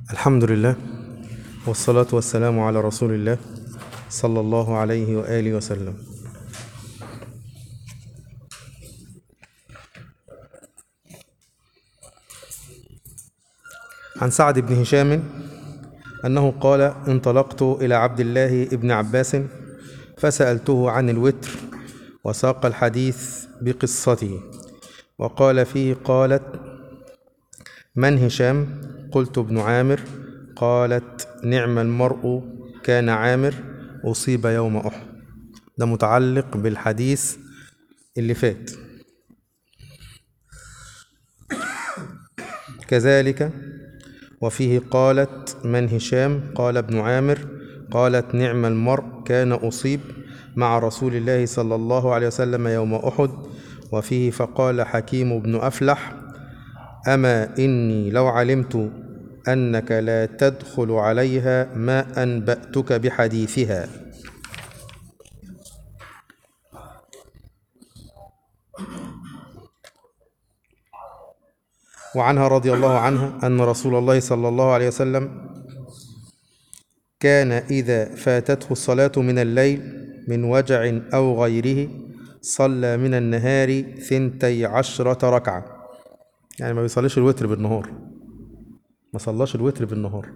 الحمد لله والصلاة والسلام على رسول الله صلى الله عليه وآله وسلم عن سعد بن هشام أنه قال انطلقت إلى عبد الله بن عباس فسألته عن الوتر وساق الحديث بقصته وقال فيه قالت من هشام قلت ابن عامر قالت نعم المرء كان عامر أصيب يوم أحد ده متعلق بالحديث اللي فات كذلك وفيه قالت من هشام قال ابن عامر قالت نعم المرء كان أصيب مع رسول الله صلى الله عليه وسلم يوم أحد وفيه فقال حكيم بن أفلح أما إني لو علمت أنك لا تدخل عليها ما أنبأتك بحديثها وعنها رضي الله عنها أن رسول الله صلى الله عليه وسلم كان إذا فاتته الصلاة من الليل من وجع أو غيره صلى من النهار ثنتي عشرة ركعة يعني ما بيصليش الوتر بالنهار ما صلاش الوتر بالنهار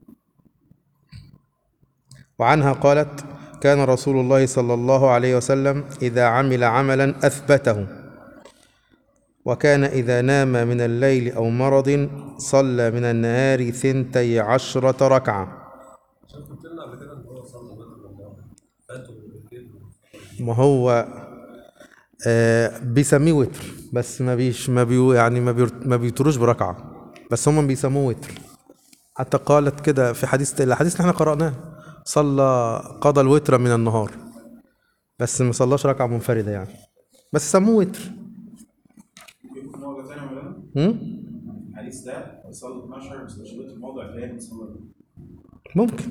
وعنها قالت كان رسول الله صلى الله عليه وسلم إذا عمل عملا أثبته وكان إذا نام من الليل أو مرض صلى من النهار ثنتي عشرة ركعة عشان كنت لنا قبل كده ان هو صلى بدر ولا فاتوا بالليل ما هو آه بيسميه وتر بس ما بيش ما بيو يعني ما, بير ما بيوتروش بركعة بس هم بيسموه وتر حتى قالت كده في حديث الحديث اللي احنا قرأناه صلى قضى الوتر من النهار بس ما صلاش ركعة منفردة يعني بس سموه وتر يكون موضع تاني ولا لا؟ هم؟ الحديث ده صلى 12 بس مش في موضع تاني صلى ممكن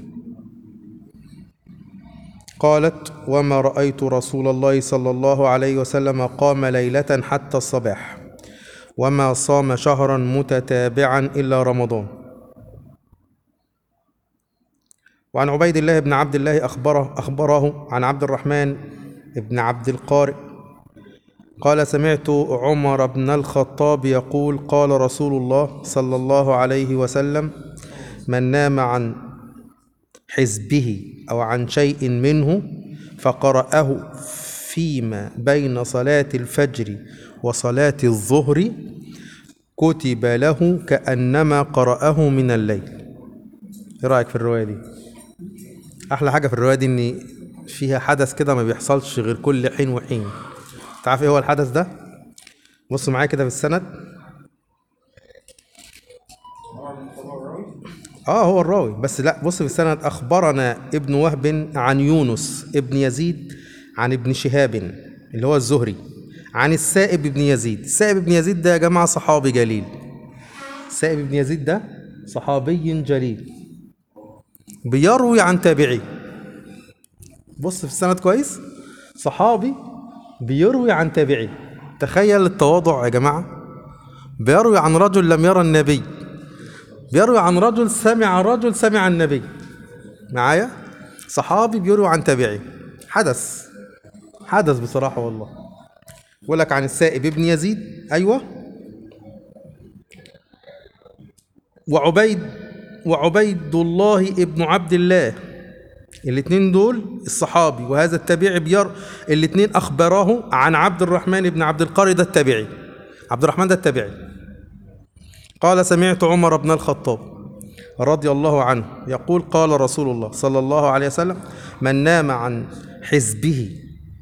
قالت وما رأيت رسول الله صلى الله عليه وسلم قام ليلة حتى الصباح وما صام شهرا متتابعا إلا رمضان وعن عبيد الله بن عبد الله أخبره, أخبره عن عبد الرحمن بن عبد القارئ قال سمعت عمر بن الخطاب يقول قال رسول الله صلى الله عليه وسلم من نام عن حزبه أو عن شيء منه فقرأه فيما بين صلاة الفجر وصلاة الظهر كتب له كأنما قرأه من الليل ايه رأيك في الرواية دي أحلى حاجة في الرواية دي إن فيها حدث كده ما بيحصلش غير كل حين وحين تعرف ايه هو الحدث ده بص معايا كده في السند اه هو الراوي بس لا بص في السند اخبرنا ابن وهب عن يونس ابن يزيد عن ابن شهاب اللي هو الزهري عن السائب ابن يزيد السائب ابن يزيد ده يا جماعه صحابي جليل السائب ابن يزيد ده صحابي جليل بيروي عن تابعي بص في السند كويس صحابي بيروي عن تابعي تخيل التواضع يا جماعه بيروي عن رجل لم يرى النبي بيروي عن رجل سمع رجل سمع النبي معايا صحابي بيروي عن تابعي حدث حدث بصراحة والله يقول لك عن السائب ابن يزيد أيوة وعبيد وعبيد الله ابن عبد الله الاثنين دول الصحابي وهذا التابعي بير الاثنين أخبراه عن عبد الرحمن بن عبد القاري ده التابعي عبد الرحمن ده التابعي قال سمعت عمر بن الخطاب رضي الله عنه يقول قال رسول الله صلى الله عليه وسلم من نام عن حزبه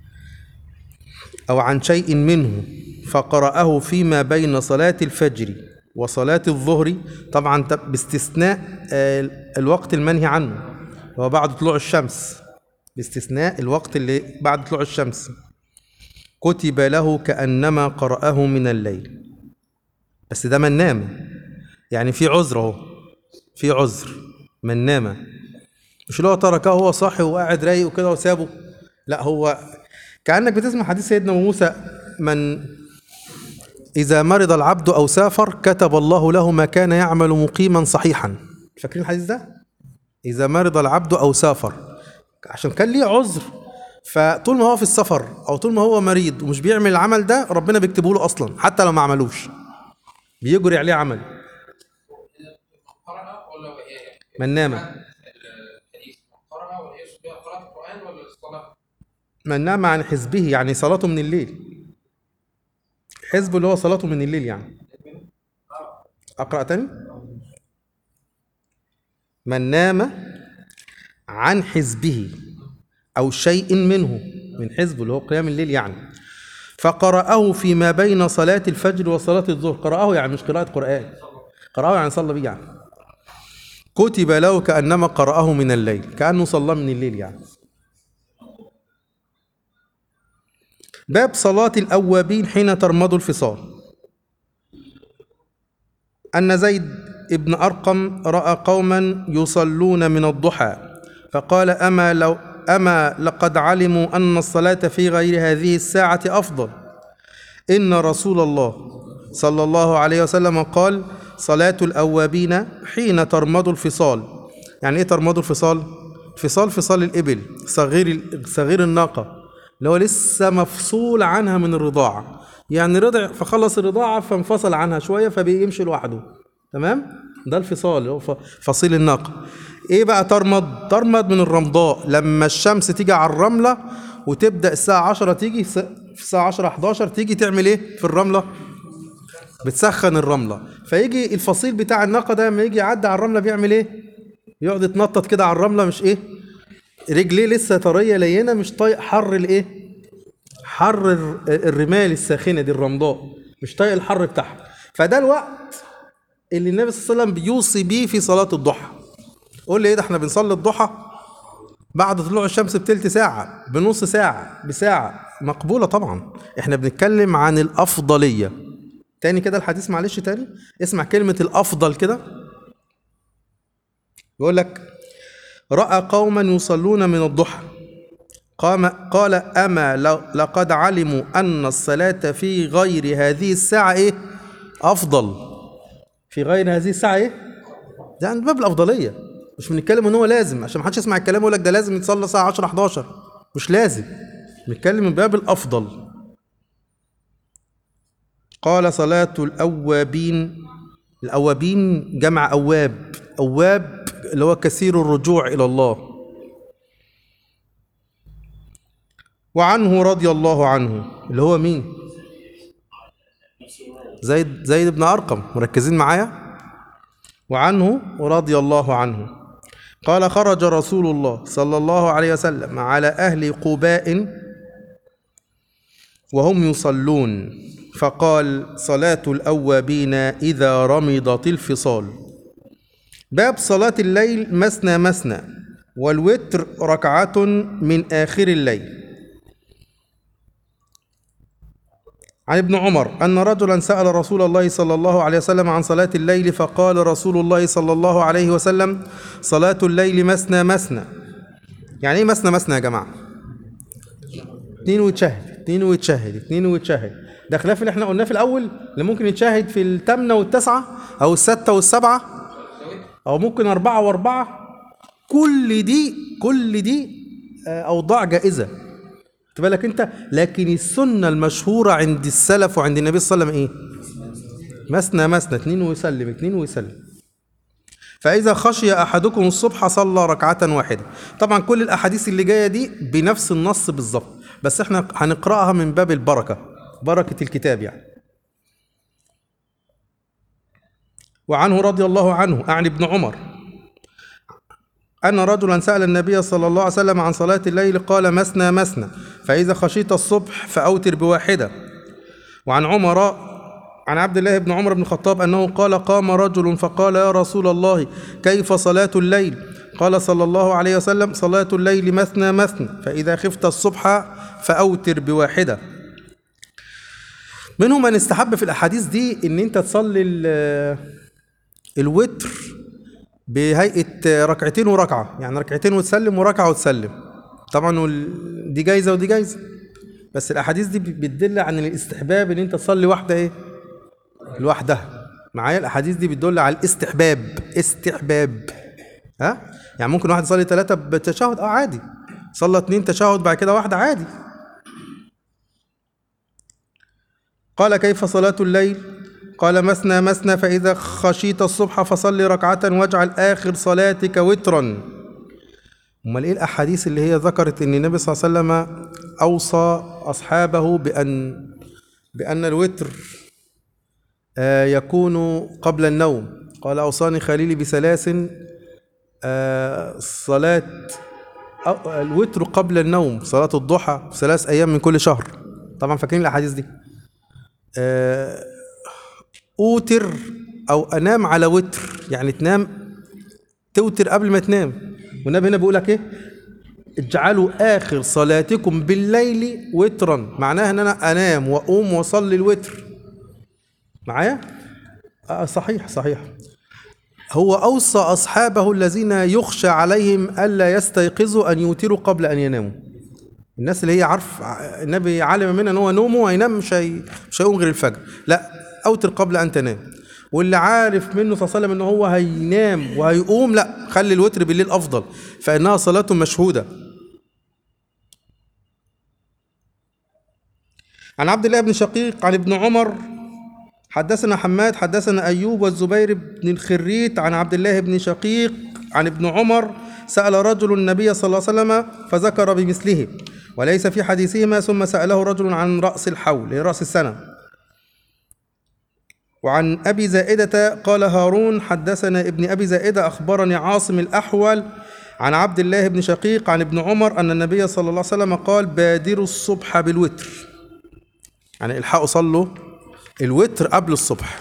أو عن شيء منه فقرأه فيما بين صلاة الفجر وصلاة الظهر طبعا باستثناء الوقت المنهي عنه هو بعد طلوع الشمس باستثناء الوقت اللي بعد طلوع الشمس كتب له كأنما قرأه من الليل بس ده من نام يعني في عذر اهو في عذر من نام مش اللي هو تركه هو صاحي وقاعد رايق وكده وسابه لا هو كأنك بتسمع حديث سيدنا موسى من إذا مرض العبد أو سافر كتب الله له ما كان يعمل مقيما صحيحا فاكرين الحديث ده اذا مرض العبد او سافر عشان كان ليه عذر فطول ما هو في السفر او طول ما هو مريض ومش بيعمل العمل ده ربنا بيكتبه له اصلا حتى لو ما عملوش بيجري عليه عمل قرأ ولا وهي من نام الحديث قرأ وهي بها قراءة القرآن ولا الصلاة؟ من نام عن حزبه يعني صلاته من الليل حزب اللي هو صلاته من الليل يعني اقرا تاني من نام عن حزبه او شيء منه من حزبه اللي هو قيام الليل يعني فقرأه فيما بين صلاة الفجر وصلاة الظهر قرأه يعني مش قراءة قرآن قرأه يعني صلى بيه يعني كتب له كأنما قرأه من الليل كأنه صلى من الليل يعني باب صلاة الأوابين حين ترمض الفصال أن زيد ابن أرقم رأى قوما يصلون من الضحى فقال أما لو أما لقد علموا أن الصلاة في غير هذه الساعة أفضل إن رسول الله صلى الله عليه وسلم قال صلاة الأوابين حين ترمض الفصال يعني إيه ترمض الفصال؟ فصال فصال الإبل صغير صغير الناقة اللي هو لسه مفصول عنها من الرضاعة يعني رضع فخلص الرضاعة فانفصل عنها شوية فبيمشي لوحده تمام ده الفصال اللي هو ف- فصيل الناقة ايه بقى ترمض ترمض من الرمضاء لما الشمس تيجي على الرملة وتبدأ الساعة 10 تيجي س- في الساعة 10 11 تيجي تعمل ايه في الرملة بتسخن الرملة فيجي الفصيل بتاع الناقة ده لما يجي يعدي على الرملة بيعمل ايه يقعد يتنطط كده على الرملة مش ايه رجليه لسه طريه لينه مش طايق حر الايه حر الر- الرمال الساخنه دي الرمضاء مش طايق الحر بتاعها فده الوقت اللي النبي صلى الله عليه وسلم بيوصي بيه في صلاه الضحى قول لي ايه ده احنا بنصلي الضحى بعد طلوع الشمس بتلت ساعه بنص ساعه بساعه مقبوله طبعا احنا بنتكلم عن الافضليه تاني كده الحديث معلش تاني اسمع كلمه الافضل كده يقول لك راى قوما يصلون من الضحى قام قال اما لو- لقد علموا ان الصلاه في غير هذه الساعه ايه افضل في غير هذه الساعه ايه ده عند باب الافضليه مش بنتكلم ان هو لازم عشان ما حدش يسمع الكلام يقول لك ده لازم يتصلى الساعه 10 11 مش لازم بنتكلم من باب الافضل قال صلاة الأوابين الأوابين جمع أواب أواب اللي هو كثير الرجوع إلى الله وعنه رضي الله عنه اللي هو مين زيد زيد بن أرقم مركزين معايا وعنه رضي الله عنه قال خرج رسول الله صلى الله عليه وسلم على أهل قباء وهم يصلون فقال صلاة الأوابين إذا رمضت الفصال باب صلاة الليل مثنى مثنى والوتر ركعة من آخر الليل عن ابن عمر أن رجلا سأل رسول الله صلى الله عليه وسلم عن صلاة الليل فقال رسول الله صلى الله عليه وسلم صلاة الليل مثنى مثنى يعني ايه مثنى مثنى يا جماعة اتنين ويتشهد اتنين ويتشهد اتنين ويتشهد ده خلاف اللي احنا قلناه في الأول اللي ممكن يتشهد في الثامنة والتاسعة أو الستة والسبعة أو ممكن أربعة وأربعة كل دي كل دي آه، أوضاع جائزة خد بالك أنت لكن السنة المشهورة عند السلف وعند النبي صلى الله عليه وسلم إيه؟ مثنى مثنى اتنين ويسلم اتنين ويسلم فإذا خشي أحدكم الصبح صلى ركعة واحدة طبعا كل الأحاديث اللي جاية دي بنفس النص بالظبط بس احنا هنقرأها من باب البركة بركة الكتاب يعني وعنه رضي الله عنه عن ابن عمر أن رجلا سأل النبي صلى الله عليه وسلم عن صلاة الليل قال مثنى مثنى فإذا خشيت الصبح فأوتر بواحدة وعن عمر عن عبد الله بن عمر بن الخطاب أنه قال قام رجل فقال يا رسول الله كيف صلاة الليل قال صلى الله عليه وسلم صلاة الليل مثنى مثنى فإذا خفت الصبح فأوتر بواحدة منهم من استحب في الأحاديث دي إن أنت تصلي ال- الوتر بهيئة ركعتين وركعة يعني ركعتين وتسلم وركعة وتسلم طبعا وال- دي جايزة ودي جايزة بس الأحاديث دي بتدل عن الاستحباب إن أنت تصلي واحدة إيه لوحدها معايا الاحاديث دي بتدل على الاستحباب استحباب ها يعني ممكن واحد يصلي ثلاثة بتشهد اه عادي صلى اتنين تشهد بعد كده واحدة عادي قال كيف صلاة الليل قال مثنى مثنى فإذا خشيت الصبح فصلي ركعة واجعل آخر صلاتك وترا امال ايه الاحاديث اللي هي ذكرت ان النبي صلى الله عليه وسلم اوصى اصحابه بان بان الوتر آه، يكون قبل النوم قال اوصاني خليلي بثلاث آه، صلاة أو- الوتر قبل النوم صلاة الضحى ثلاث ايام من كل شهر طبعا فاكرين الاحاديث دي آه، اوتر او انام على وتر يعني تنام توتر قبل ما تنام والنبي هنا بيقول لك ايه اجعلوا اخر صلاتكم بالليل وترا معناها ان انا انام واقوم واصلي الوتر معايا آه صحيح صحيح هو اوصى اصحابه الذين يخشى عليهم الا يستيقظوا ان يوتروا قبل ان يناموا الناس اللي هي عارف النبي علم منها ان هو نومه هينام مش هي مش هيقوم غير الفجر لا اوتر قبل ان تنام واللي عارف منه صلى الله عليه وسلم ان هو هينام وهيقوم لا خلي الوتر بالليل افضل فانها صلاه مشهوده عن عبد الله بن شقيق عن ابن عمر حدثنا حماد حدثنا ايوب والزبير بن الخريت عن عبد الله بن شقيق عن ابن عمر سال رجل النبي صلى الله عليه وسلم فذكر بمثله وليس في حديثهما ثم ساله رجل عن راس الحول هي راس السنه وعن ابي زائده قال هارون حدثنا ابن ابي زائده اخبرني عاصم الاحول عن عبد الله بن شقيق عن ابن عمر ان النبي صلى الله عليه وسلم قال بادروا الصبح بالوتر يعني الحقوا صلوا الوتر قبل الصبح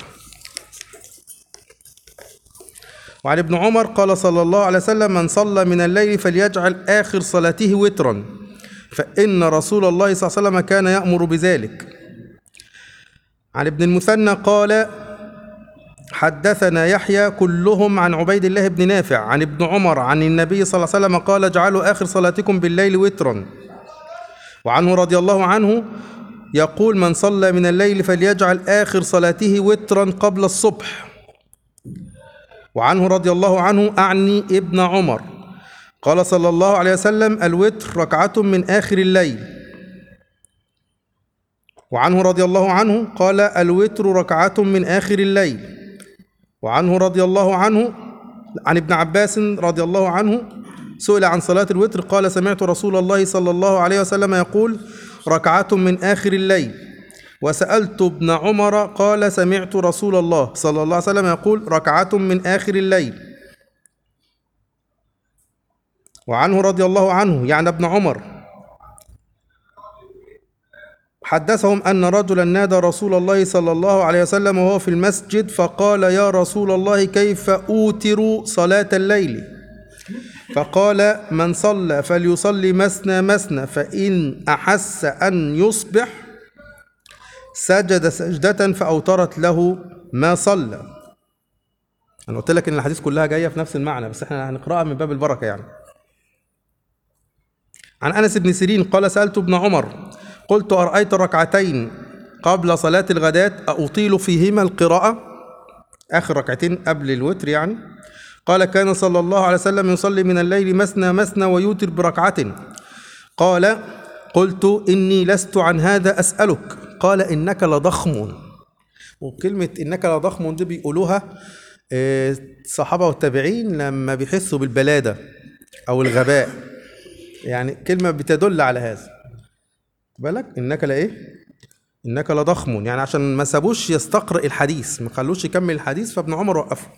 وعن ابن عمر قال صلى الله عليه وسلم من صلى من الليل فليجعل آخر صلاته وترا فإن رسول الله صلى الله عليه وسلم كان يأمر بذلك عن ابن المثنى قال حدثنا يحيى كلهم عن عبيد الله بن نافع عن ابن عمر عن النبي صلى الله عليه وسلم قال اجعلوا آخر صلاتكم بالليل وترا وعنه رضي الله عنه يقول من صلى من الليل فليجعل آخر صلاته وترا قبل الصبح وعنه رضي الله عنه أعني ابن عمر قال صلى الله عليه وسلم الوتر ركعة من آخر الليل وعنه رضي الله عنه قال الوتر ركعة من آخر الليل وعنه رضي الله عنه عن ابن عباس رضي الله عنه سئل عن صلاة الوتر قال سمعت رسول الله صلى الله عليه وسلم يقول ركعة من آخر الليل وسألت ابن عمر قال سمعت رسول الله صلى الله عليه وسلم يقول ركعة من آخر الليل وعنه رضي الله عنه يعني ابن عمر حدثهم أن رجلا نادى رسول الله صلى الله عليه وسلم وهو في المسجد فقال يا رسول الله كيف أوتر صلاة الليل فقال من صلى فليصلي مثنى مثنى فإن أحس أن يصبح سجد سجدة فأوترت له ما صلى أنا قلت لك إن الحديث كلها جاية في نفس المعنى بس إحنا هنقرأها من باب البركة يعني عن أنس بن سيرين قال سألت ابن عمر قلت أرأيت ركعتين قبل صلاة الغداة أطيل فيهما القراءة آخر ركعتين قبل الوتر يعني قال كان صلى الله عليه وسلم يصلي من الليل مثنى مثنى ويوتر بركعة قال قلت إني لست عن هذا أسألك قال إنك لضخم وكلمة إنك لضخم دي بيقولوها آه، الصحابة والتابعين لما بيحسوا بالبلادة أو الغباء يعني كلمة بتدل على هذا بالك إنك لإيه إنك لضخم يعني عشان ما سابوش يستقرئ الحديث ما خلوش يكمل الحديث فابن عمر وقفه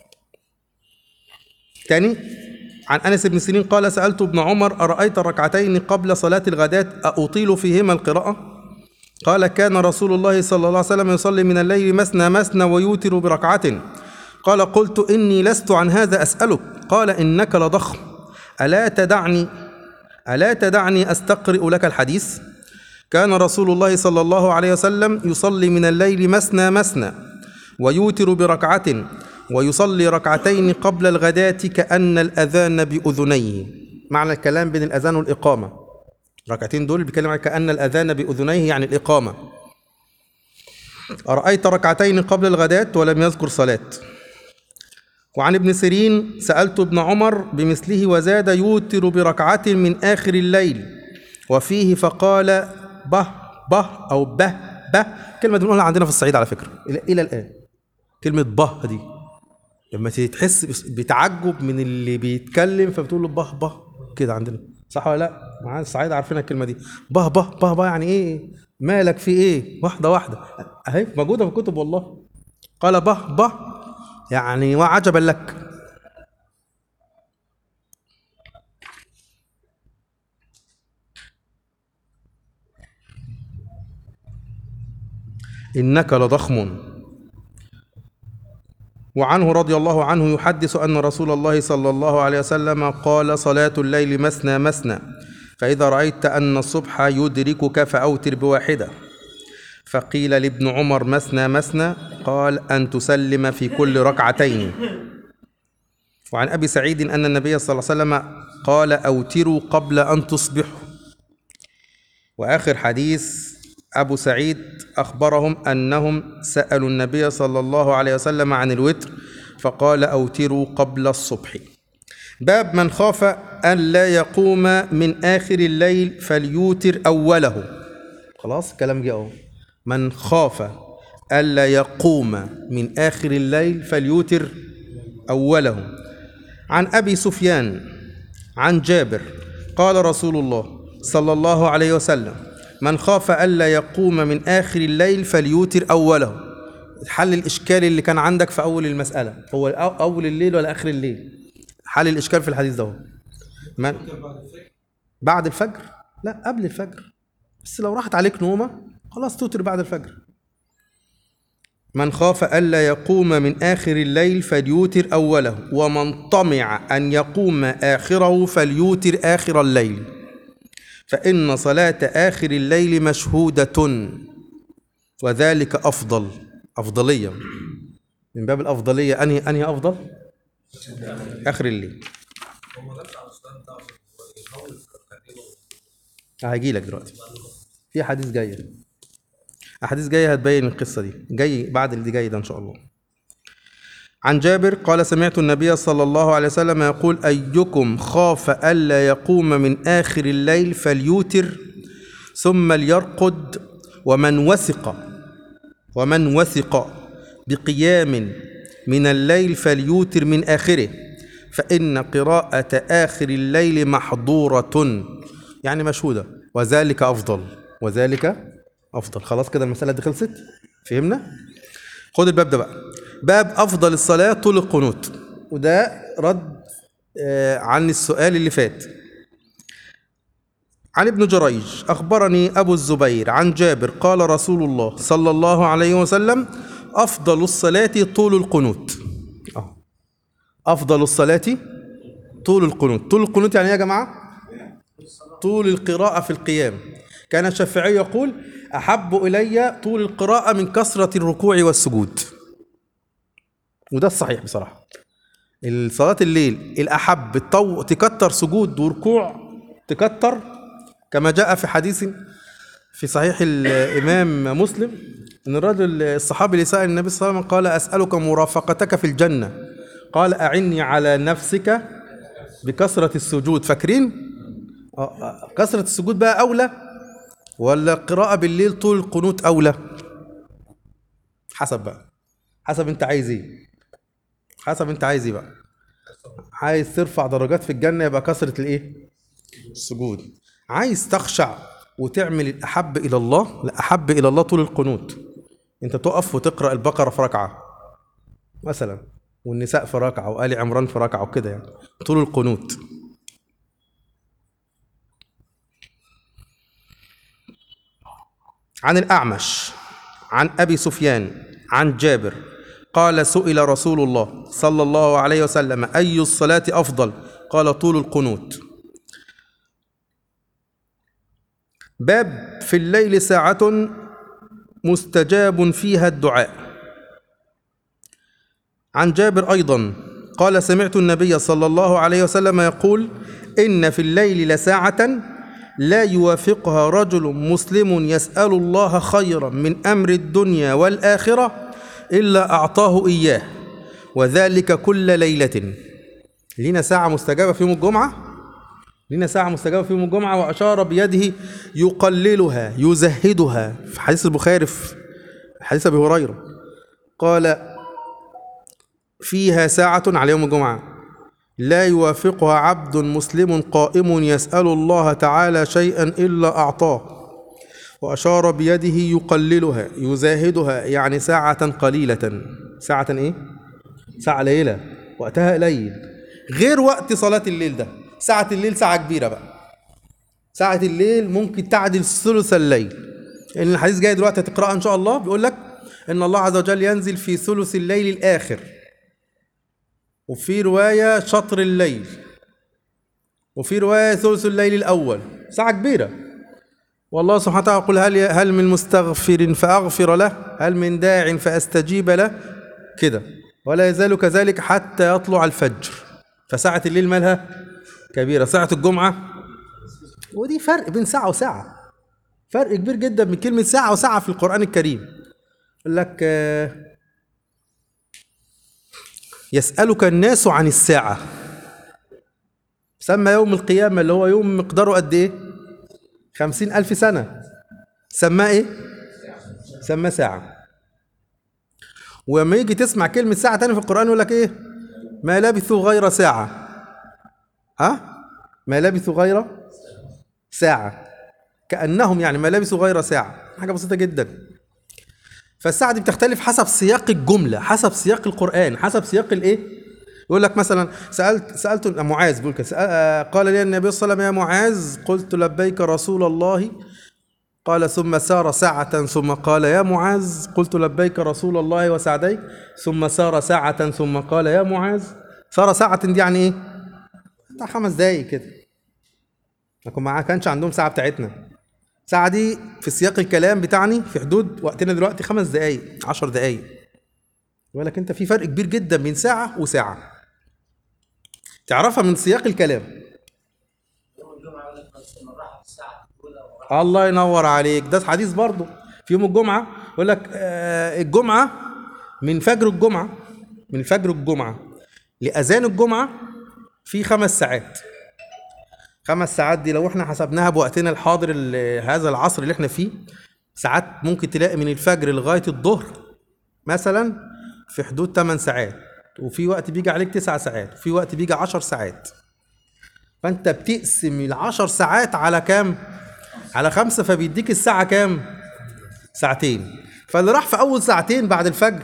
تاني عن انس بن سيرين قال سالت ابن عمر ارايت الركعتين قبل صلاه الغداة اطيل فيهما القراءه قال كان رسول الله صلى الله عليه وسلم يصلي من الليل مثنى مثنى ويوتر بركعه قال قلت اني لست عن هذا اسالك قال انك لضخم الا تدعني الا تدعني استقرئ لك الحديث كان رسول الله صلى الله عليه وسلم يصلي من الليل مثنى مثنى ويوتر بركعة ويصلي ركعتين قبل الغداة كأن الأذان بأذنيه معنى الكلام بين الأذان والإقامة ركعتين دول بيتكلم عن كأن الأذان بأذنيه يعني الإقامة أرأيت ركعتين قبل الغداة ولم يذكر صلاة وعن ابن سيرين سألت ابن عمر بمثله وزاد يوتر بركعة من آخر الليل وفيه فقال به به أو به به كلمة بنقولها عندنا في الصعيد على فكرة إلى, إلى الآن كلمة به دي لما تحس بتعجب من اللي بيتكلم فبتقول له به به كده عندنا صح ولا لا؟ معانا الصعيد عارفين الكلمة دي به به به به يعني إيه؟ مالك في إيه؟ واحدة واحدة أهي موجودة في الكتب والله قال به به يعني وعجبا لك إنك لضخم وعنه رضي الله عنه يحدث أن رسول الله صلى الله عليه وسلم قال صلاة الليل مثنى مثنى فإذا رأيت أن الصبح يدركك فأوتر بواحدة فقيل لابن عمر مثنى مثنى قال أن تسلم في كل ركعتين وعن أبي سعيد أن النبي صلى الله عليه وسلم قال أوتروا قبل أن تصبحوا وآخر حديث أبو سعيد أخبرهم أنهم سألوا النبي صلى الله عليه وسلم عن الوتر فقال أوتروا قبل الصبح باب من خاف أن لا يقوم من آخر الليل فليوتر أوله خلاص كلام جاء أهو من خاف ألا يقوم من آخر الليل فليوتر أوله عن أبي سفيان عن جابر قال رسول الله صلى الله عليه وسلم من خاف ألا يقوم من آخر الليل فليوتر أوله حل الإشكال اللي كان عندك في أول المسألة هو أو- أول الليل ولا آخر الليل حل الإشكال في الحديث ده هو. من بعد الفجر لا قبل الفجر بس لو راحت عليك نومة خلاص توتر بعد الفجر من خاف ألا يقوم من آخر الليل فليوتر أوله ومن طمع أن يقوم آخره فليوتر آخر الليل فإن صلاة آخر الليل مشهودة وذلك أفضل أفضلية من باب الأفضلية أنهي أنهي أفضل؟ آخر الليل هو ده بتاع الاستاذ بتاعه يحاول يفكر هيجي لك دلوقتي في حديث جايه احاديث جايه هتبين القصه دي جاي بعد اللي جاي ده ان شاء الله عن جابر قال سمعت النبي صلى الله عليه وسلم يقول ايكم خاف الا يقوم من اخر الليل فليوتر ثم ليرقد ومن وثق ومن وثق بقيام من الليل فليوتر من آخره فإن قراءة آخر الليل محظورة يعني مشهودة وذلك أفضل وذلك أفضل خلاص كده المسألة دي خلصت فهمنا خد الباب ده بقى باب أفضل الصلاة طول القنوت وده رد آه، عن السؤال اللي فات عن ابن جريج أخبرني أبو الزبير عن جابر قال رسول الله صلى الله عليه وسلم أفضل الصلاة طول القنوت أهو. أفضل الصلاة طول القنوت طول القنوت يعني إيه يا جماعة طول القراءة في القيام كان الشافعي يقول أحب إلي طول القراءة من كثرة الركوع والسجود وده الصحيح بصراحة الصلاة الليل الأحب الطو... تكتر سجود وركوع تكتر كما جاء في حديث في صحيح الإمام مسلم أن الرجل الصحابي اللي سأل النبي صلى الله عليه وسلم قال أسألك مرافقتك في الجنة قال أعني على نفسك بكثرة السجود فاكرين؟ آه، آه، كثرة السجود بقى أولى ولا القراءة بالليل طول القنوت أولى؟ حسب بقى حسب أنت عايز إيه؟ حسب أنت عايز إيه بقى؟ عايز ترفع درجات في الجنة يبقى كثرة الإيه؟ السجود عايز تخشع وتعمل الأحب إلى الله لا أحب إلى الله طول القنوت أنت تقف وتقرأ البقرة في ركعة مثلا والنساء في ركعة وآل عمران في ركعة وكده يعني طول القنوت عن الأعمش عن أبي سفيان عن جابر قال سئل رسول الله صلى الله عليه وسلم أي الصلاة أفضل قال طول القنوت باب في الليل ساعة مستجاب فيها الدعاء عن جابر أيضا قال سمعت النبي صلى الله عليه وسلم يقول إن في الليل لساعة لا يوافقها رجل مسلم يسأل الله خيرا من أمر الدنيا والآخرة إلا أعطاه إياه وذلك كل ليلة لينا ساعة مستجابة في يوم الجمعة لينا ساعة مستجابة في يوم الجمعة وأشار بيده يقللها يزهدها في حديث البخاري في حديث أبي هريرة قال فيها ساعة على يوم الجمعة لا يوافقها عبد مسلم قائم يسأل الله تعالى شيئا إلا أعطاه وأشار بيده يقللها يزاهدها يعني ساعة قليلة ساعة إيه؟ ساعة ليلة وقتها قليل غير وقت صلاة الليل ده ساعة الليل ساعة كبيرة بقى ساعة الليل ممكن تعدل ثلث الليل لأن الحديث جاي دلوقتي هتقرأها إن شاء الله بيقول لك إن الله عز وجل ينزل في ثلث الليل الآخر وفي رواية شطر الليل وفي رواية ثلث الليل الأول ساعة كبيرة والله سبحانه وتعالى يقول هل هل من مستغفر فأغفر له هل من داع فأستجيب له كده ولا يزال كذلك حتى يطلع الفجر فساعة الليل مالها كبيرة ساعة الجمعة ودي فرق بين ساعة وساعة فرق كبير جدا من كلمة ساعة وساعة في القرآن الكريم يقول لك آه، يسألك الناس عن الساعة سمى يوم القيامة اللي هو يوم مقداره قد إيه؟ خمسين ألف سنة سماه إيه؟ سماه ساعة ولما يجي تسمع كلمة ساعة تاني في القرآن يقول لك إيه؟ ما لبثوا غير ساعة ها؟ ما لبثوا غير ساعة كأنهم يعني ما لبثوا غير ساعة حاجة بسيطة جدا فالساعة دي بتختلف حسب سياق الجملة حسب سياق القرآن حسب سياق الإيه؟ يقول لك مثلا سألت سألت معاذ بيقول كده سأل- آه، قال لي النبي صلى الله عليه وسلم يا معاذ قلت لبيك رسول الله قال ثم سار ساعة ثم قال يا معاذ قلت لبيك رسول الله وسعديك ثم سار ساعة ثم قال يا معاذ سار ساعة دي يعني ايه؟ بتاع خمس دقايق كده لكن ما كانش عندهم ساعة بتاعتنا ساعة دي في سياق الكلام بتاعني في حدود وقتنا دلوقتي خمس دقايق عشر دقايق يقول لك انت في فرق كبير جدا بين ساعة وساعة تعرفها من سياق الكلام يوم الجمعة يقول لك بس من راحت الساعة الأولى وراحت الله ينور عليك ده حديث برضه في يوم الجمعة يقول لك آه، الجمعة من فجر الجمعة من فجر الجمعة لأذان الجمعة في خمس ساعات خمس ساعات دي لو احنا حسبناها بوقتنا الحاضر ال- هذا العصر اللي احنا فيه ساعات ممكن تلاقي من الفجر لغاية الظهر مثلا في حدود 8 ساعات وفي وقت بيجي عليك 9 ساعات وفي وقت بيجي 10 ساعات فانت بتقسم العشر ساعات على كام على خمسة فبيديك الساعة كام ساعتين فاللي راح في أول ساعتين بعد الفجر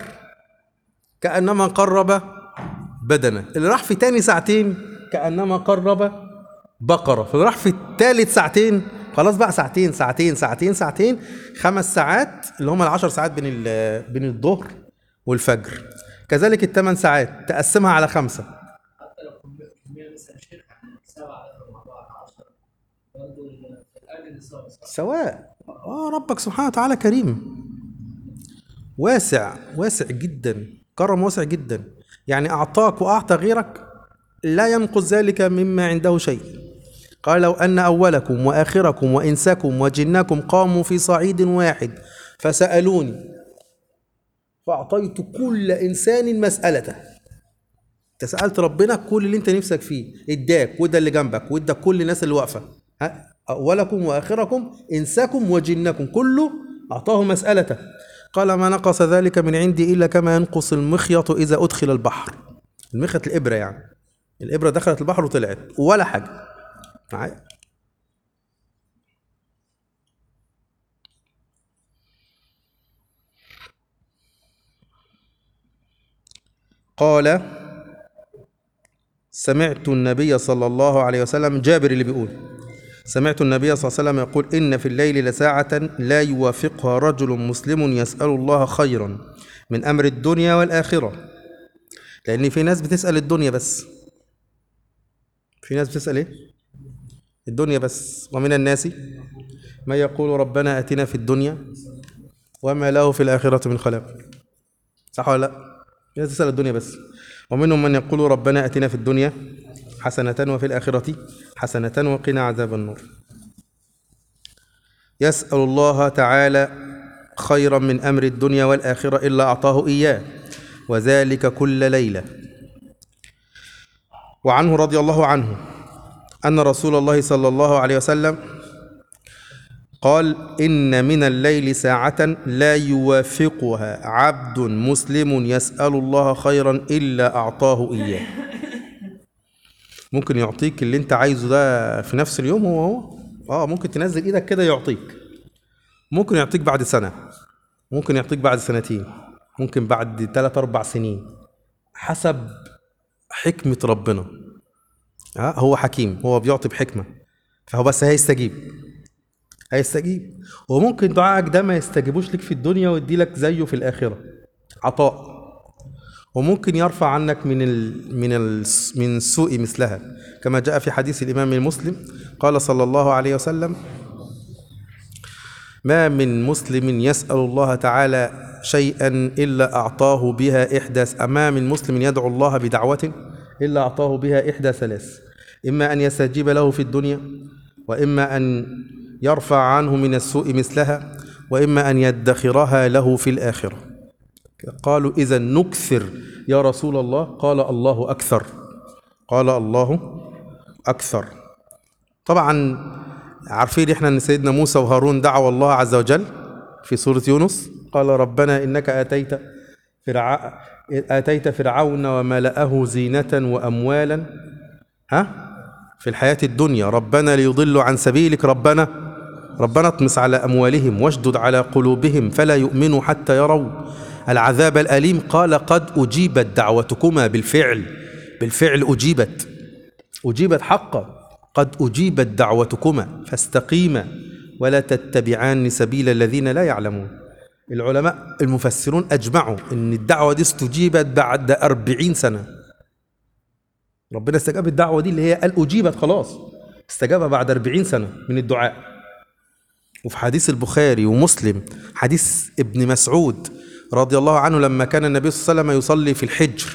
كأنما قرب بدنة اللي راح في تاني ساعتين كأنما قرب بقرة فاللي راح في التالت ساعتين خلاص بقى ساعتين ساعتين ساعتين ساعتين خمس ساعات اللي هم العشر ساعات بين ال- بين الظهر والفجر كذلك الثمان ساعات تقسمها على خمسة حتى لو كمية كمية مثلا شركة سبعة مع بعض 10 برضه في الأجل سواء سواء اه ربك سبحانه وتعالى كريم واسع واسع جدا كرم واسع جدا يعني اعطاك واعطى غيرك لا ينقص ذلك مما عنده شيء قال لو ان اولكم واخركم وانسكم وجنكم قاموا في صعيد واحد فسالوني فاعطيت كل انسان مسالته انت سالت ربنا كل اللي انت نفسك فيه اداك وده اللي جنبك وادى كل الناس اللي واقفه ها؟ اولكم واخركم انسكم وجنكم كله اعطاه مسالته قال ما نقص ذلك من عندي الا كما ينقص المخيط اذا ادخل البحر المخيط الابره يعني الابره دخلت البحر وطلعت ولا حاجه معايا قال سمعت النبي صلى الله عليه وسلم جابر اللي بيقول سمعت النبي صلى الله عليه وسلم يقول إن في الليل لساعة لا يوافقها رجل مسلم يسأل الله خيرا من أمر الدنيا والآخرة لأن في ناس بتسأل الدنيا بس في ناس بتسأل إيه؟ الدنيا بس ومن الناس من يقول ربنا أتنا في الدنيا وما له في الآخرة من خلاق صح ولا لا؟ في ناس تسأل الدنيا بس ومنهم من يقول ربنا أتنا في الدنيا حسنة وفي الآخرة حسنة وقنا عذاب النار يسأل الله تعالى خيرا من أمر الدنيا والآخرة إلا أعطاه إياه وذلك كل ليلة وعنه رضي الله عنه أن رسول الله صلى الله عليه وسلم قال إن من الليل ساعة لا يوافقها عبد مسلم يسأل الله خيرا إلا أعطاه إياه ممكن يعطيك اللي انت عايزه ده في نفس اليوم هو هو اه ممكن تنزل ايدك كده يعطيك ممكن يعطيك بعد سنة ممكن يعطيك بعد سنتين ممكن بعد ثلاث أربع سنين حسب حكمة ربنا ها هو حكيم هو بيعطي بحكمة فهو بس هيستجيب هيستجيب وممكن دعائك ده ما يستجيبوش لك في الدنيا ويدي لك زيه في الآخرة عطاء وممكن يرفع عنك من ال من ال من السوء مثلها كما جاء في حديث الإمام المسلم قال صلى الله عليه وسلم ما من مسلم يسأل الله تعالى شيئا إلا أعطاه بها إحدى أما من مسلم يدعو الله بدعوة إلا أعطاه بها إحدى ثلاث إما أن يستجيب له في الدنيا وإما أن يرفع عنه من السوء مثلها وإما أن يدخرها له في الآخرة قالوا إذا نكثر يا رسول الله قال الله أكثر قال الله أكثر طبعا عارفين احنا ان سيدنا موسى وهارون دعوا الله عز وجل في سورة يونس قال ربنا إنك آتيت فرع... آتيت فرعون وملأه زينة وأموالا ها في الحياة الدنيا ربنا ليضلوا عن سبيلك ربنا ربنا اطمس على أموالهم واشدد على قلوبهم فلا يؤمنوا حتى يروا العذاب الأليم قال قد أجيبت دعوتكما بالفعل بالفعل أجيبت أجيبت حقا قد أجيبت دعوتكما فاستقيما ولا تتبعان سبيل الذين لا يعلمون العلماء المفسرون أجمعوا أن الدعوة دي استجيبت بعد أربعين سنة ربنا استجاب الدعوة دي اللي هي قال أجيبت خلاص استجابها بعد أربعين سنة من الدعاء وفي حديث البخاري ومسلم حديث ابن مسعود رضي الله عنه لما كان النبي صلى الله عليه وسلم يصلي في الحجر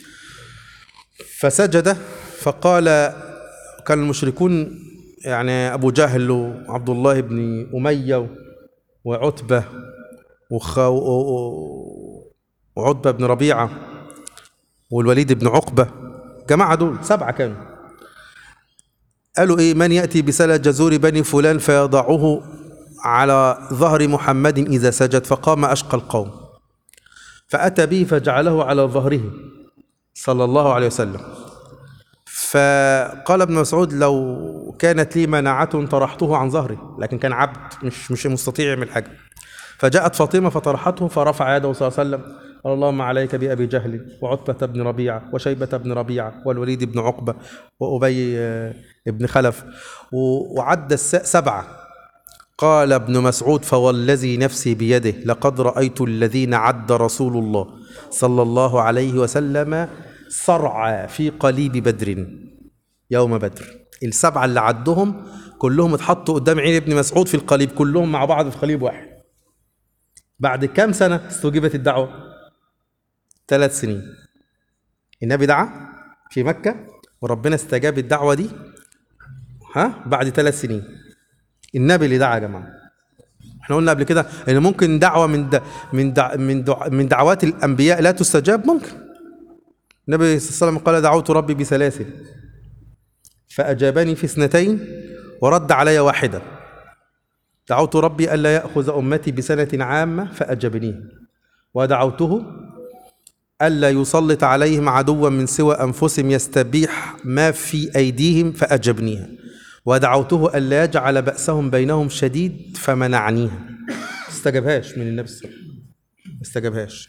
فسجد فقال كان المشركون يعني أبو جهل وعبد الله بن أمية وعتبة وخ... وعتبة بن ربيعة والوليد بن عقبة جماعة دول سبعة كانوا قالوا إيه من يأتي بسلة جزور بني فلان فيضعه على ظهر محمد إذا سجد فقام أشقى القوم فأتى به فجعله على ظهره صلى الله عليه وسلم فقال ابن مسعود لو كانت لي مناعة طرحته عن ظهري لكن كان عبد مش مش مستطيع يعمل حاجة فجاءت فاطمة فطرحته فرفع يده صلى الله عليه وسلم قال اللهم عليك بأبي جهل وعتبة بن ربيعة وشيبة بن ربيعة والوليد بن عقبة وأبي بن خلف وعد سبعة قال ابن مسعود فوالذي نفسي بيده لقد رأيت الذين عد رسول الله صلى الله عليه وسلم صرعى في قليب بدر يوم بدر السبعة اللي عدهم كلهم اتحطوا قدام عين ابن مسعود في القليب كلهم مع بعض في قليب واحد بعد كام سنة استجيبت الدعوة ثلاث سنين النبي دعا في مكة وربنا استجاب الدعوة دي ها بعد ثلاث سنين النبي اللي دعا يا جماعة احنا قلنا قبل كده ان ممكن دعوة من دع من دع من دع من دعوات الانبياء لا تستجاب ممكن النبي صلى الله عليه وسلم قال دعوت ربي بثلاث فأجابني في اثنتين ورد علي واحدة دعوت ربي ألا يأخذ أمتي بسنة عامة فأجبني ودعوته ألا يسلط عليهم عدوا من سوى أنفسهم يستبيح ما في أيديهم فأجبنيها ودعوته ألا يجعل بأسهم بينهم شديد فمنعنيها استجابهاش من النبي صلى الله عليه وسلم استجابهاش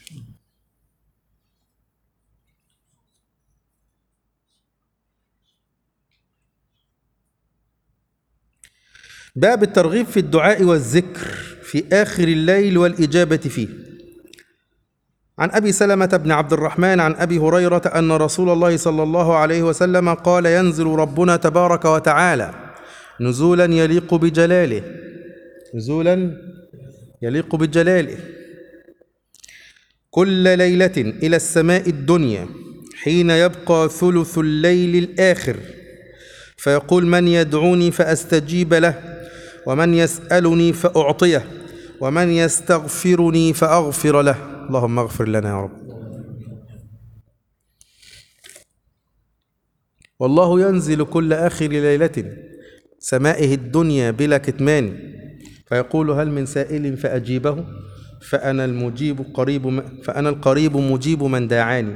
باب الترغيب في الدعاء والذكر في آخر الليل والإجابة فيه عن أبي سلمة بن عبد الرحمن عن أبي هريرة أن رسول الله صلى الله عليه وسلم قال ينزل ربنا تبارك وتعالى نزولا يليق بجلاله نزولا يليق بجلاله كل ليلة إلى السماء الدنيا حين يبقى ثلث الليل الآخر فيقول من يدعوني فأستجيب له ومن يسألني فأعطيه ومن يستغفرني فأغفر له اللهم اغفر لنا يا رب والله ينزل كل آخر ليلة سمائه الدنيا بلا كتمان فيقول هل من سائل فأجيبه فأنا المجيب قريب م- فأنا القريب مجيب من دعاني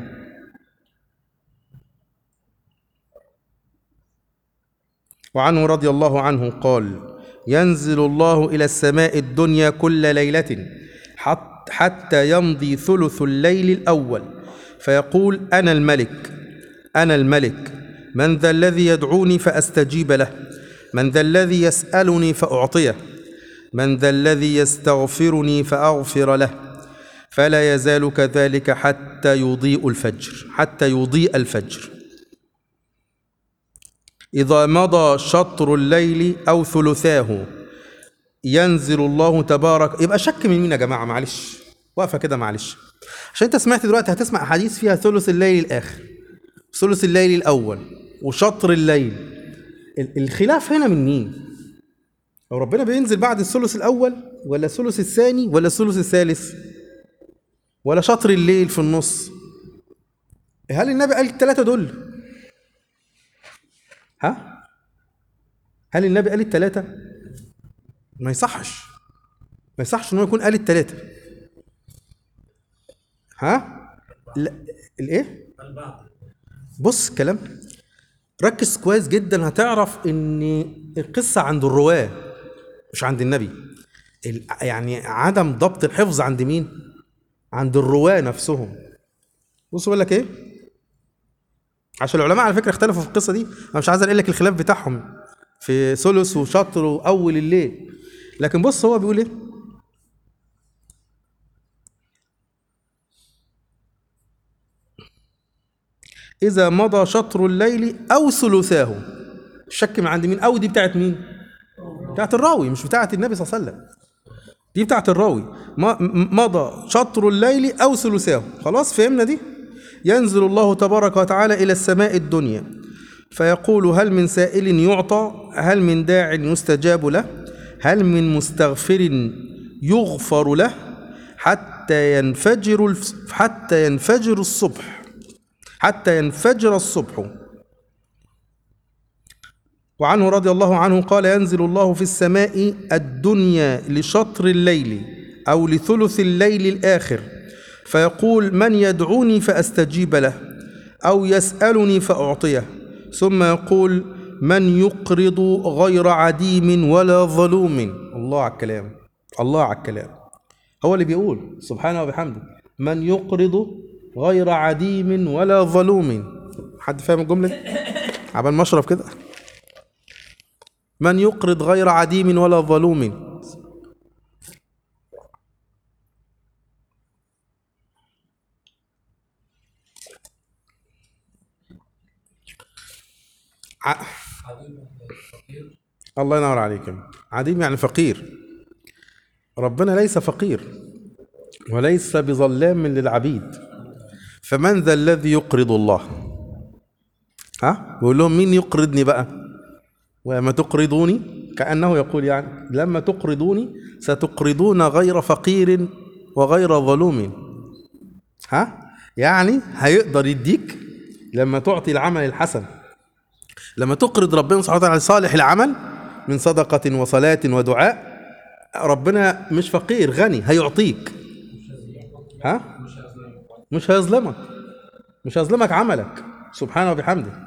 وعنه رضي الله عنه قال ينزل الله إلى السماء الدنيا كل ليلة حت- حتى يمضي ثلث الليل الأول فيقول أنا الملك أنا الملك من ذا الذي يدعوني فأستجيب له من ذا الذي يسألني فأعطيه من ذا الذي يستغفرني فأغفر له فلا يزال كذلك حتى يضيء الفجر حتى يضيء الفجر إذا مضى شطر الليل أو ثلثاه ينزل الله تبارك يبقى شك من مين يا جماعة معلش واقفة كده معلش عشان انت سمعت دلوقتي هتسمع أحاديث فيها ثلث الليل الآخر ثلث الليل الأول وشطر الليل ال- الخلاف هنا من مين؟ هو ربنا بينزل بعد الثلث الأول ولا الثلث الثاني ولا الثلث الثالث ولا شطر الليل في النص هل النبي قال الثلاثة دول؟ ها؟ هل النبي قال الثلاثة؟ ما يصحش ما يصحش ان هو يكون قال الثلاثة ها؟ لا الايه؟ بص كلام ركز كويس جدا هتعرف ان القصة عند الرواة مش عند النبي ال- يعني عدم ضبط الحفظ عند مين؟ عند الرواة نفسهم بص بقول لك ايه؟ عشان العلماء على فكره اختلفوا في القصه دي انا مش عايز انقل لك الخلاف بتاعهم في ثلث وشطر واول الليل لكن بص هو بيقول ايه اذا مضى شطر الليل او ثلثاه الشك من عند مين او دي بتاعت مين بتاعت الراوي مش بتاعت النبي صلى الله عليه وسلم دي بتاعت الراوي ما- م- مضى شطر الليل أو ثلثاه خلاص فهمنا دي ينزل الله تبارك وتعالى إلى السماء الدنيا فيقول هل من سائل يعطى هل من داع يستجاب له هل من مستغفر يغفر له حتى ينفجر الف- حتى ينفجر الصبح حتى ينفجر الصبح وعنه رضي الله عنه قال ينزل الله في السماء الدنيا لشطر الليل أو لثلث الليل الآخر فيقول من يدعوني فأستجيب له أو يسألني فأعطيه ثم يقول من يقرض غير عديم ولا ظلوم الله على الكلام الله على الكلام هو اللي بيقول سبحانه وبحمده من يقرض غير عديم ولا ظلوم حد فاهم الجملة دي؟ عبال ما اشرب كده من يقرض غير عديم ولا ظلوم ع... الله ينور عليكم عديم يعني فقير ربنا ليس فقير وليس بظلام للعبيد فمن ذا الذي يقرض الله ها بيقول لهم مين يقرضني بقى وما تقرضوني كأنه يقول يعني لما تقرضوني ستقرضون غير فقير وغير ظلوم ها يعني هيقدر يديك لما تعطي العمل الحسن لما تقرض ربنا سبحانه وتعالى صالح العمل من صدقة وصلاة ودعاء ربنا مش فقير غني هيعطيك ها مش هيظلمك مش هيظلمك عملك سبحانه وبحمده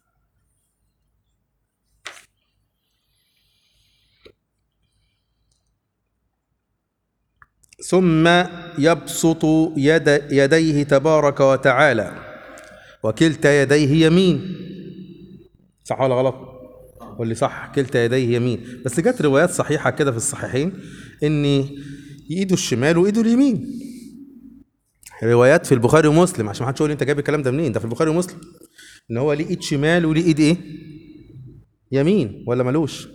ثم يبسط يد يديه تبارك وتعالى وكلتا يديه يمين صح ولا غلط واللي صح كلتا يديه يمين بس جت روايات صحيحة كده في الصحيحين ان ايده الشمال وايده اليمين روايات في البخاري ومسلم عشان ما حدش يقول لي انت جايب الكلام ده منين ده في البخاري ومسلم ان هو ليه ايد شمال وليه ايد ايه يمين ولا ملوش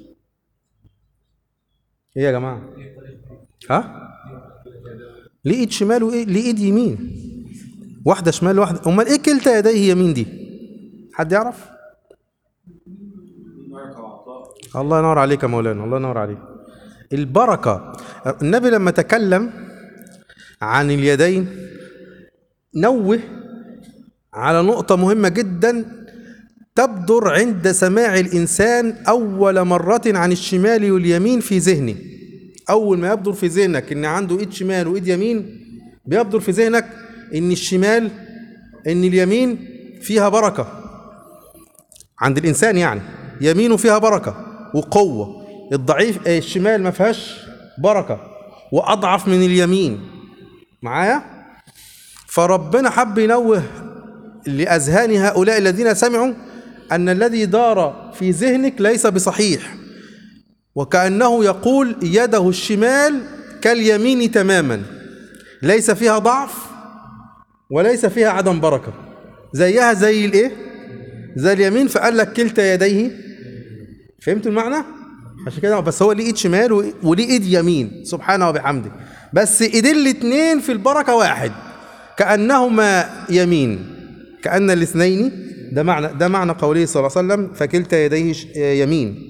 ايه يا جماعه ها ليه ايد شمال وايه ليه ايد يمين واحده شمال واحده امال ايه كلتا يديه يمين دي حد يعرف بركة وعطاء الله ينور عليك يا مولانا الله ينور عليك البركة النبي لما تكلم عن اليدين نوه على نقطة مهمة جدا تبدر عند سماع الإنسان أول مرة عن الشمال واليمين في ذهنه أول ما يبدر في ذهنك إن عنده إيد شمال وإيد يمين بيبدر في ذهنك إن الشمال إن اليمين فيها بركة عند الانسان يعني يمينه فيها بركه وقوه الضعيف آه، الشمال ما فيهاش بركه واضعف من اليمين معايا فربنا حب ينوه لاذهان هؤلاء الذين سمعوا ان الذي دار في ذهنك ليس بصحيح وكانه يقول يده الشمال كاليمين تماما ليس فيها ضعف وليس فيها عدم بركه زيها زي الايه زي اليمين فقال لك كلتا يديه فهمتوا المعنى عشان كده بس هو ليه ايد شمال و- وليه ايد يمين سبحانه وبحمده بس ايدين الاتنين في البركه واحد كانهما يمين كان الاثنين ده معنى ده معنى قوله صلى الله عليه وسلم فكلتا يديه ش- يمين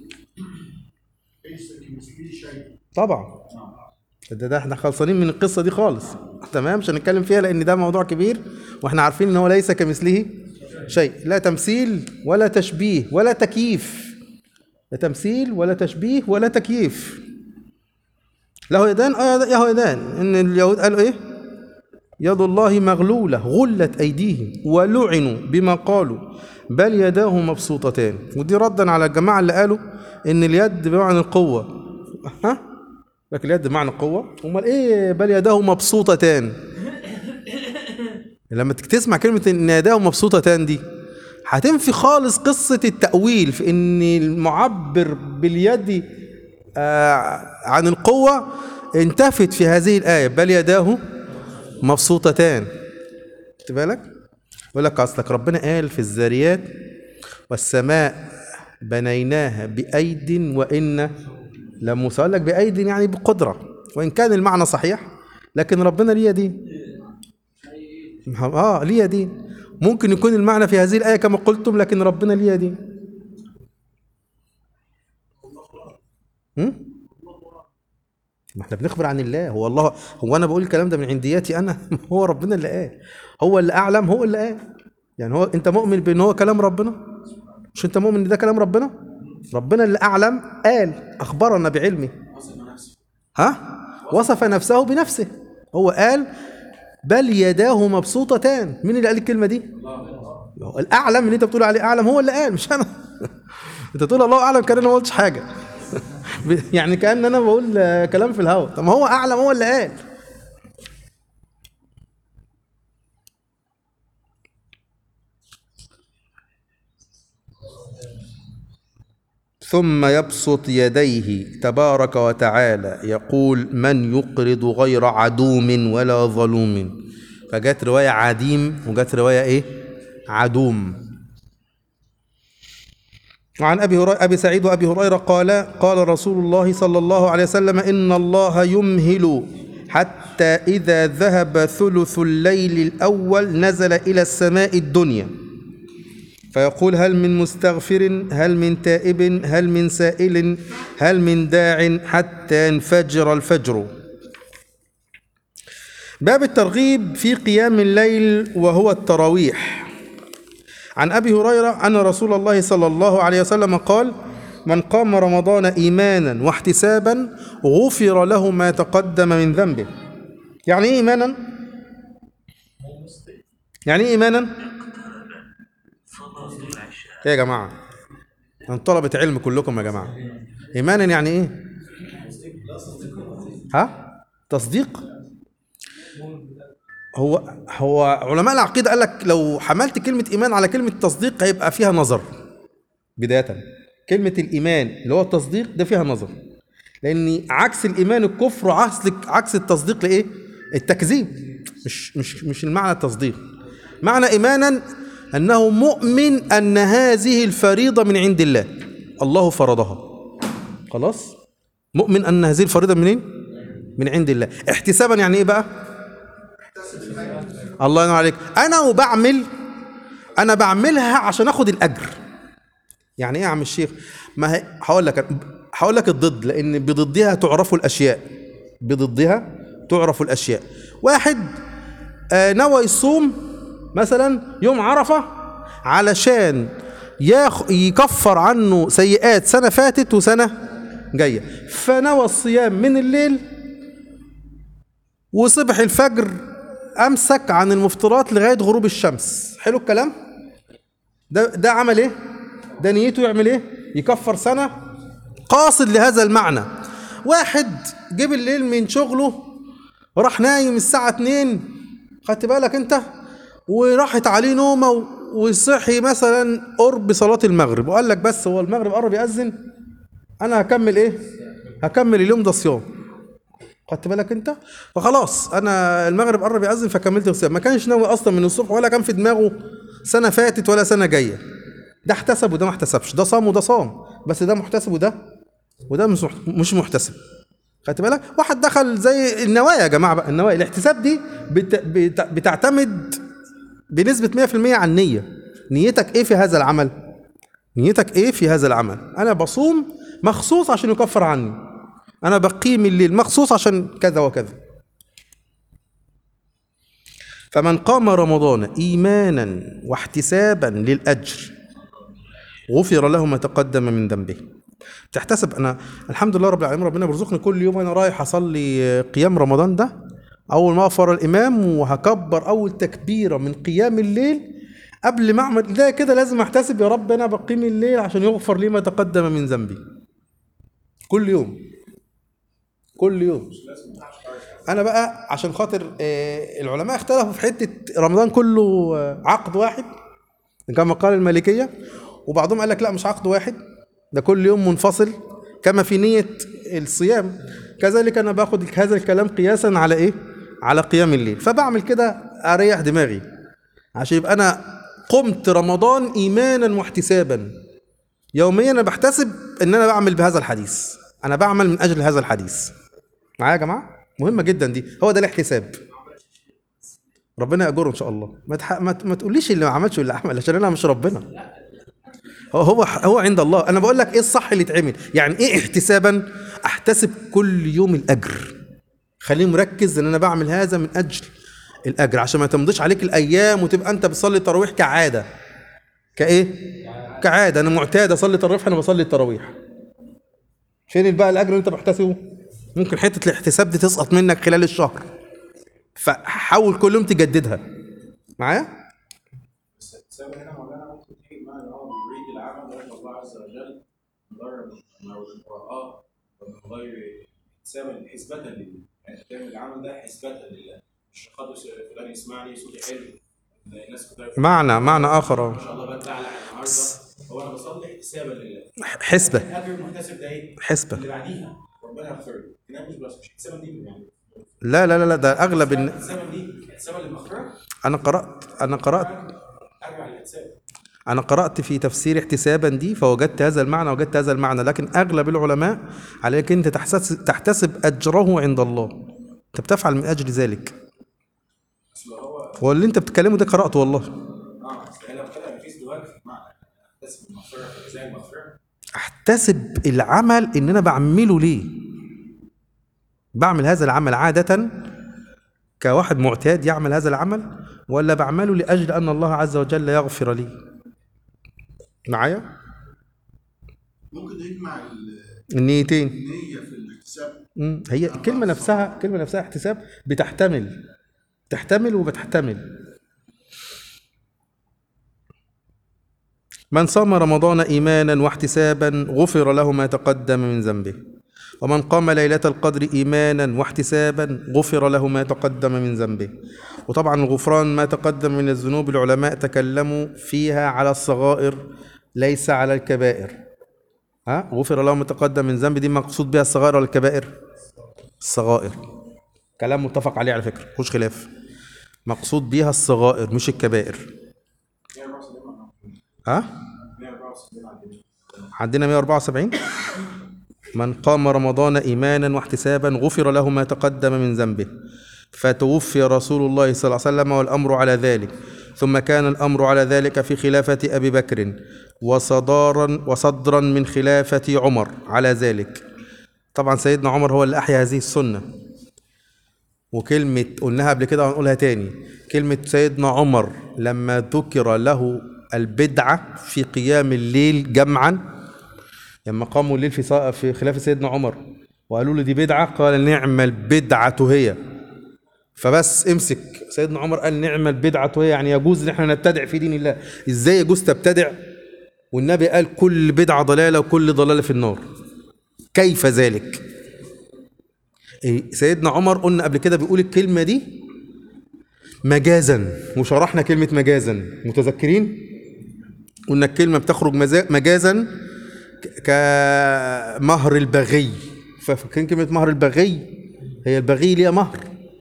طبعا ده, ده احنا خلصانين من القصه دي خالص تمام مش هنتكلم فيها لان ده موضوع كبير واحنا عارفين ان هو ليس كمثله شيء لا تمثيل ولا تشبيه ولا تكييف لا تمثيل ولا تشبيه ولا تكييف له يدان اه له يدان ان اليهود قالوا ايه يد الله مغلولة غلت أيديهم ولعنوا بما قالوا بل يداه مبسوطتان ودي ردا على الجماعة اللي قالوا إن اليد بمعنى القوة ها لكن اليد بمعنى القوة أمال إيه بل يداه مبسوطتان لما تك- تسمع كلمة إن يداه مبسوطتان دي هتنفي خالص قصة التأويل في إن المعبر باليد آه عن القوة انتفت في هذه الآية بل يداه مبسوطتان خدت بالك يقول لك اصلك ربنا قال في الذاريات والسماء بنيناها بأيد وإن لموسى قال لك بأيد يعني بقدرة وإن كان المعنى صحيح لكن ربنا ليه يدين اه ليه يدين ممكن يكون المعنى في هذه الآية كما قلتم لكن ربنا ليه يدين هم؟ ما احنا بنخبر عن الله هو الله هو انا بقول الكلام ده من عندياتي انا هو ربنا اللي قال هو اللي اعلم هو اللي قال يعني هو انت مؤمن بان هو كلام ربنا مش انت مؤمن ان ده كلام ربنا ربنا اللي اعلم قال اخبرنا بعلمه ها وصف نفسه بنفسه هو قال بل يداه مبسوطتان مين اللي قال الكلمه دي هو الاعلم اللي انت بتقول عليه اعلم هو اللي قال مش انا انت تقول الله اعلم كان انا ما قلتش حاجه يعني كان انا بقول آه، كلام في الهوا طب ما هو اعلم هو اللي قال ثم يبسط يديه تبارك وتعالى يقول من يقرض غير عدوم ولا ظلوم فجت رواية عديم وجت رواية ايه عدوم وعن ابي هريره ابي سعيد وابي هريره قال قال رسول الله صلى الله عليه وسلم ان الله يمهل حتى اذا ذهب ثلث الليل الاول نزل الى السماء الدنيا فيقول هل من مستغفر هل من تائب هل من سائل هل من داع حتى ينفجر الفجر باب الترغيب في قيام الليل وهو التراويح عن ابي هريره ان رسول الله صلى الله عليه وسلم قال من قام رمضان ايمانا واحتسابا غفر له ما تقدم من ذنبه يعني ايه ايمانا يعني ايه ايمانا ايه يا جماعه ان طلبه علم كلكم يا جماعه ايمانا يعني ايه ها تصديق هو هو علماء العقيده قال لك لو حملت كلمه ايمان على كلمه تصديق هيبقى فيها نظر بدايه كلمه الايمان اللي هو التصديق ده فيها نظر لان عكس الايمان الكفر وعكس عكس التصديق لايه التكذيب مش مش مش المعنى التصديق معنى ايمانا انه مؤمن ان هذه الفريضه من عند الله الله فرضها خلاص مؤمن ان هذه الفريضه منين من عند الله احتسابا يعني ايه بقى الله ينور عليك انا وبعمل انا بعملها عشان اخد الاجر يعني ايه يا عم الشيخ ما هي هقول لك هقول لك الضد لان بضدها تعرف الاشياء بضدها تعرف الاشياء واحد آه، نوى يصوم مثلا يوم عرفه علشان ياخ يكفر عنه سيئات سنه فاتت وسنه جايه فنوى الصيام من الليل وصبح الفجر امسك عن المفطرات لغايه غروب الشمس حلو الكلام ده ده عمل ايه ده نيته يعمل ايه يكفر سنه قاصد لهذا المعنى واحد جه الليل من شغله راح نايم الساعه 2 خدت بالك انت وراحت عليه نومه و- وصحي مثلا قرب صلاه المغرب وقال لك بس هو المغرب قرب يأذن انا هكمل ايه هكمل اليوم ده صيام خدت بالك انت فخلاص انا المغرب قرب يأذن فكملت الصيام ما كانش ناوي اصلا من الصبح ولا كان في دماغه سنه فاتت ولا سنه جايه ده احتسب وده ما احتسبش ده صام وده صام بس ده محتسب وده وده مش محت- مش محتسب خدت بالك واحد دخل زي النوايا يا جماعه بقى النوايا الاحتساب دي بت... بت... بتعتمد بنسبه 100% على النيه نيتك ايه في هذا العمل نيتك ايه في هذا العمل انا بصوم مخصوص عشان يكفر عني انا بقيم الليل مخصوص عشان كذا وكذا فمن قام رمضان ايمانا واحتسابا للاجر غفر له ما تقدم من ذنبه تحتسب انا الحمد لله رب العالمين ربنا بيرزقني كل يوم انا رايح اصلي قيام رمضان ده اول ما اقف ورا الامام وهكبر اول تكبيره من قيام الليل قبل ما اعمل ده كده لازم احتسب يا رب انا بقيم الليل عشان يغفر لي ما تقدم من ذنبي كل يوم كل يوم انا بقى عشان خاطر آه، العلماء اختلفوا في حته رمضان كله آه، عقد واحد كما قال المالكيه وبعضهم قال لك لا مش عقد واحد ده كل يوم منفصل كما في نيه الصيام كذلك انا باخد هذا الكلام قياسا على ايه على قيام الليل فبعمل كده اريح دماغي عشان يبقى انا قمت رمضان ايمانا واحتسابا يوميا انا بحتسب ان انا بعمل بهذا الحديث انا بعمل من اجل هذا الحديث معايا يا جماعه مهمه جدا دي هو ده الاحتساب ربنا ياجره ان شاء الله ما, تح... ما, ت- ما تقوليش اللي ما عملش واللي عمل عشان انا مش ربنا هو هو هو عند الله انا بقول لك ايه الصح اللي يتعمل يعني ايه احتسابا احتسب كل يوم الاجر خليه مركز ان انا بعمل هذا من اجل الاجر عشان ما تمضيش عليك الايام وتبقى انت بتصلي التراويح كعاده كايه كعاده انا معتاد اصلي التراويح انا بصلي التراويح فين بقى الاجر اللي انت محتسبه ممكن حته الاحتساب دي تسقط منك خلال الشهر فحاول كل يوم تجددها معايا بس السبب هنا مولانا ممكن تيجي بمعنى ان هو بيريد العمل وجه الله عز وجل من غير المراءة ومن غير حسابا حسبة لله يعني تعمل العمل ده حسبة لله مش خاطر فلان يسمعني صوتي حلو الناس كلها معنى معنى اخر ما شاء الله بدع على النهارده هو انا بصلي حسابا لله حسبه الاجر المحتسب ده ايه؟ حسبه اللي بعديها ربنا يغفر له كلام مش بس مش حسابا دي يعني لا لا لا لا ده اغلب الن... حسابا دي حسابا للمغفره انا قرات انا قرات ارجع للحساب انا قرات في تفسير احتسابا دي فوجدت هذا المعنى وجدت هذا المعنى لكن اغلب العلماء عليك انت تحتسب تحتسب اجره عند الله انت بتفعل من اجل ذلك اصل هو واللي انت بتتكلمه ده قراته والله اه اصل هي لو كده مفيش دواء في المعنى حسب المغفره زي المغفره احتسب العمل ان انا بعمله ليه بعمل هذا العمل عادة كواحد معتاد يعمل هذا العمل ولا بعمله لأجل أن الله عز وجل يغفر لي معايا ممكن يجمع ال- النيتين النية في الاحتساب مم. هي الكلمة نفسها الكلمة نفسها احتساب بتحتمل تحتمل وبتحتمل من صام رمضان إيمانا واحتسابا غفر له ما تقدم من ذنبه ومن قام ليلة القدر إيمانا واحتسابا غفر له ما تقدم من ذنبه وطبعا الغفران ما تقدم من الذنوب العلماء تكلموا فيها على الصغائر ليس على الكبائر ها غفر له ما تقدم من ذنب دي مقصود بها الصغائر ولا الكبائر الصغائر كلام متفق عليه على فكره مفيش خلاف مقصود بيها الصغائر مش الكبائر ها عندنا 174 من قام رمضان ايمانا واحتسابا غفر له ما تقدم من ذنبه فتوفي رسول الله صلى الله عليه وسلم والامر على ذلك ثم كان الامر على ذلك في خلافه ابي بكر وصدارا وصدرا من خلافة عمر على ذلك طبعا سيدنا عمر هو اللي أحيا هذه السنة وكلمة قلناها قبل كده وهنقولها تاني كلمة سيدنا عمر لما ذكر له البدعة في قيام الليل جمعا لما قاموا الليل في صا- في خلافة سيدنا عمر وقالوا له دي بدعة قال نعم البدعة هي فبس امسك سيدنا عمر قال نعم البدعة هي يعني يجوز ان احنا نبتدع في دين الله ازاي يجوز تبتدع والنبي قال كل بدعة ضلالة وكل ضلالة في النار كيف ذلك إيه، سيدنا عمر قلنا قبل كده بيقول الكلمة دي مجازا وشرحنا كلمة مجازا متذكرين قلنا الكلمة بتخرج مزا- مجازا ك- كمهر البغي ففاكرين كلمة مهر البغي هي البغي ليها مهر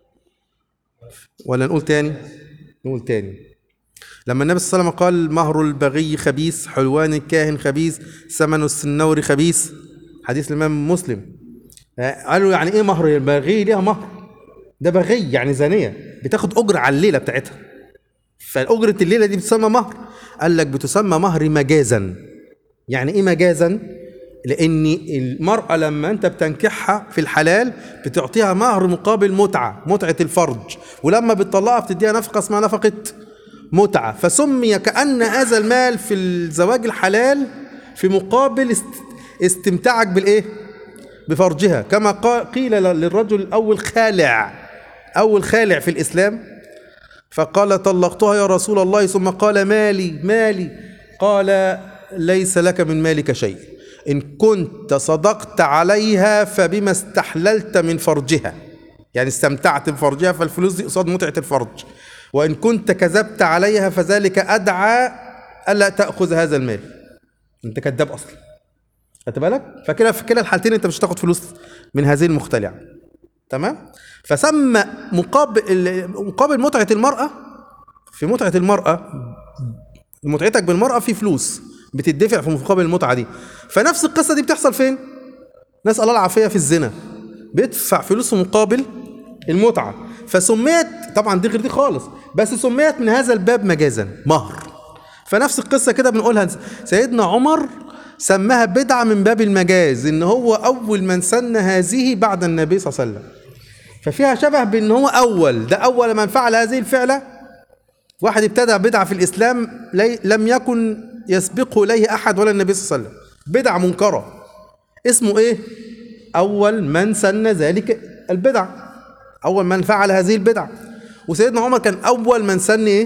ولا نقول تاني نقول تاني لما النبي صلى الله عليه وسلم قال مهر البغي خبيث حلوان الكاهن خبيث ثمن السنور خبيث حديث الإمام مسلم آه، قالوا يعني ايه مهر البغي ليها مهر ده بغي يعني زانية بتاخد أجر على الليلة بتاعتها فأجرة الليلة دي بتسمى مهر قال لك بتسمى مهر مجازا يعني ايه مجازا لان المرأة لما انت بتنكحها في الحلال بتعطيها مهر مقابل متعة متعة الفرج ولما بتطلقها بتديها نفقة اسمها نفقة متعة فسمي كأن هذا المال في الزواج الحلال في مقابل است- استمتاعك بالايه بفرجها كما قا- قيل للرجل الأول خالع أول خالع في الإسلام فقال طلقتها يا رسول الله ثم قال مالي مالي قال ليس لك من مالك شيء إن كنت صدقت عليها فبما استحللت من فرجها يعني استمتعت بفرجها فالفلوس دي قصاد متعة الفرج وإن كنت كذبت عليها فذلك أدعى ألا تأخذ هذا المال أنت كذاب أصلا خدت بالك فكده في كلا الحالتين أنت مش هتاخد فلوس من هذه المختلعة تمام فسمى مقابل مقابل متعة المرأة في متعة المرأة متعتك بالمرأة في فلوس بتدفع في مقابل المتعة دي فنفس القصة دي بتحصل فين؟ نسأل الله العافية في الزنا بيدفع فلوس في مقابل المتعة فسميت طبعا دي غير دي خالص بس سميت من هذا الباب مجازا مهر فنفس القصة كده بنقولها سيدنا عمر سماها بدعة من باب المجاز ان هو اول من سن هذه بعد النبي صلى الله عليه وسلم ففيها شبه بان هو اول ده اول من فعل هذه الفعله واحد ابتدع بدعه في الاسلام لي لم يكن يسبقه اليه احد ولا النبي صلى الله عليه وسلم بدعه منكره اسمه ايه اول من سن ذلك البدع اول من فعل هذه البدعه وسيدنا عمر كان اول من سن ايه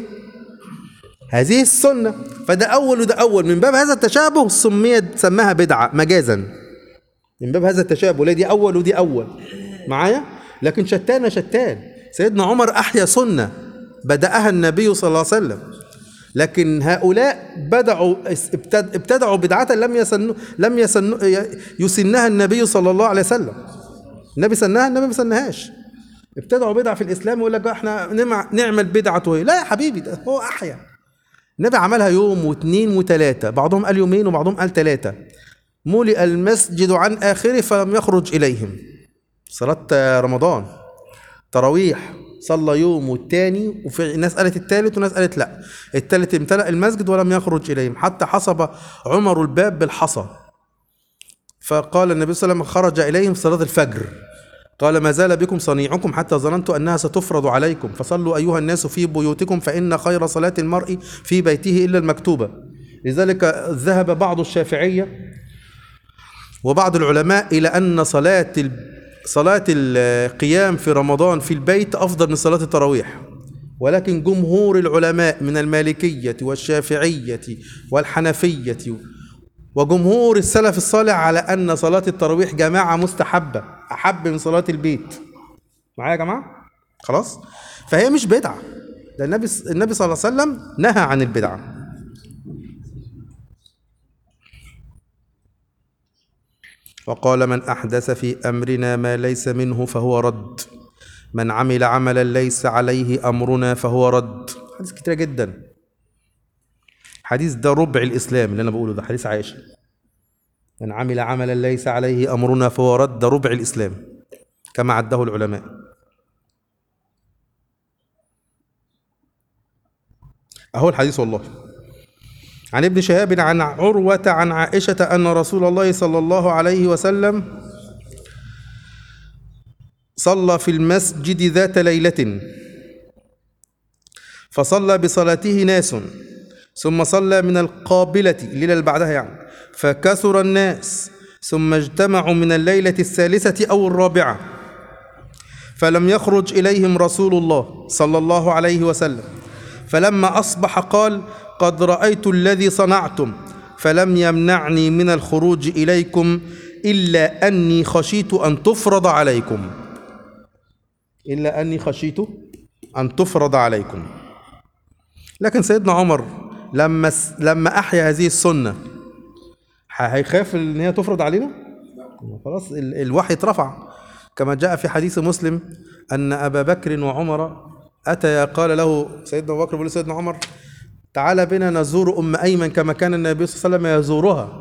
هذه السنه فده اول وده اول من باب هذا التشابه سميت سماها بدعه مجازا من باب هذا التشابه لا دي اول ودي اول معايا لكن شتان شتان سيدنا عمر احيا سنه بداها النبي صلى الله عليه وسلم لكن هؤلاء بدعوا ابتد- ابتدعوا بدعة لم يسن لم يسن يسنها النبي صلى الله عليه وسلم النبي سنها النبي ما سنهاش ابتدعوا بدعة في الإسلام ويقول لك احنا نمع- نعمل بدعة وهي لا يا حبيبي ده هو أحيا النبي عملها يوم واثنين وثلاثة بعضهم قال يومين وبعضهم قال ثلاثة ملئ المسجد عن آخره فلم يخرج إليهم صلاة رمضان تراويح صلى يوم والتاني وفي ناس قالت التالت وناس قالت لا التالت امتلأ المسجد ولم يخرج إليهم حتى حصب عمر الباب بالحصى فقال النبي صلى الله عليه وسلم خرج إليهم في صلاة الفجر قال ما زال بكم صنيعكم حتى ظننت أنها ستفرض عليكم فصلوا أيها الناس في بيوتكم فإن خير صلاة المرء في بيته إلا المكتوبة لذلك ذهب بعض الشافعية وبعض العلماء إلى أن صلاة ال- صلاة القيام في رمضان في البيت أفضل من صلاة التراويح ولكن جمهور العلماء من المالكية والشافعية والحنفية وجمهور السلف الصالح على أن صلاة التراويح جماعة مستحبة أحب من صلاة البيت معايا يا جماعة خلاص فهي مش بدعة ده النبي النبي صلى الله عليه وسلم نهى عن البدعة وقال من أحدث في أمرنا ما ليس منه فهو رد من عمل عملا ليس عليه أمرنا فهو رد حديث كتير جدا حديث ده ربع الإسلام اللي أنا بقوله ده حديث عائشة من عمل عملا ليس عليه أمرنا فهو رد ده ربع الإسلام كما عده العلماء أهو الحديث والله عن ابن شهاب عن عروة عن عائشة أن رسول الله صلى الله عليه وسلم صلى في المسجد ذات ليلة فصلى بصلاته ناس ثم صلى من القابلة الليلة اللي بعدها يعني فكثر الناس ثم اجتمعوا من الليلة الثالثة أو الرابعة فلم يخرج إليهم رسول الله صلى الله عليه وسلم فلما أصبح قال قد رأيت الذي صنعتم فلم يمنعني من الخروج إليكم إلا أني خشيت أن تفرض عليكم إلا أني خشيت أن تفرض عليكم لكن سيدنا عمر لما لما أحيا هذه السنة ه- هيخاف إن هي تفرض علينا؟ خلاص ال- الوحي اترفع كما جاء في حديث مسلم أن أبا بكر وعمر أتيا قال له سيدنا أبو بكر بيقول لسيدنا عمر تعال بنا نزور أم أيمن كما كان النبي صلى الله عليه وسلم يزورها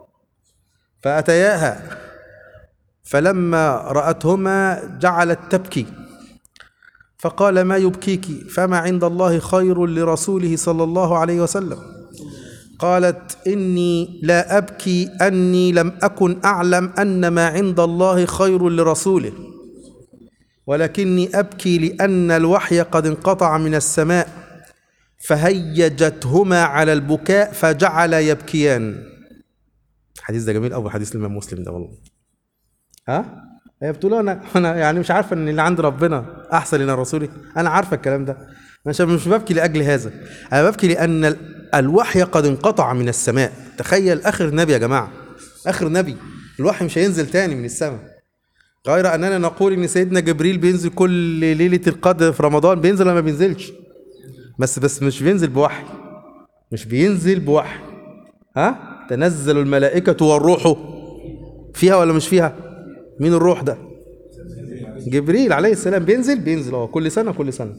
فأتياها فلما رأتهما جعلت تبكي فقال ما يبكيك فما عند الله خير لرسوله صلى الله عليه وسلم قالت إني لا أبكي أني لم أكن أعلم أن ما عند الله خير لرسوله ولكني أبكي لأن الوحي قد انقطع من السماء فهيجتهما على البكاء فجعل يبكيان الحديث ده جميل قوي حديث الإمام مسلم ده والله ها هي بتقول انا انا يعني مش عارفه ان اللي عند ربنا احسن لنا رسولي انا عارفه الكلام ده انا مش مش ببكي لاجل هذا انا ببكي لان ال- الوحي قد انقطع من السماء تخيل اخر نبي يا جماعه اخر نبي الوحي مش هينزل تاني من السماء غير اننا نقول ان سيدنا جبريل بينزل كل ليله القدر في رمضان بينزل ولا ما بينزلش بس بس مش بينزل بوحي مش بينزل بوحي ها تنزل الملائكه والروح فيها ولا مش فيها مين الروح ده جبريل عليه السلام بينزل بينزل اه كل سنه كل سنه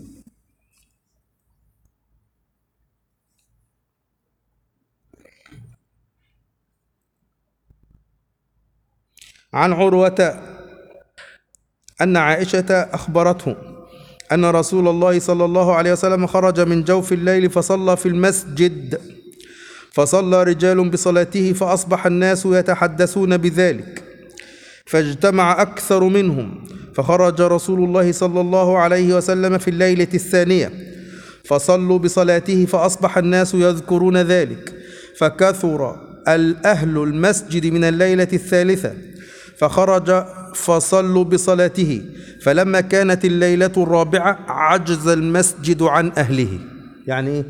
عن عروة أن عائشة أخبرته أن رسول الله صلى الله عليه وسلم خرج من جوف الليل فصلى في المسجد فصلى رجال بصلاته فأصبح الناس يتحدثون بذلك فاجتمع أكثر منهم فخرج رسول الله صلى الله عليه وسلم في الليلة الثانية فصلوا بصلاته فأصبح الناس يذكرون ذلك فكثر الأهل المسجد من الليلة الثالثة فخرج فصلوا بصلاته فلما كانت الليلة الرابعة عجز المسجد عن أهله يعني إيه؟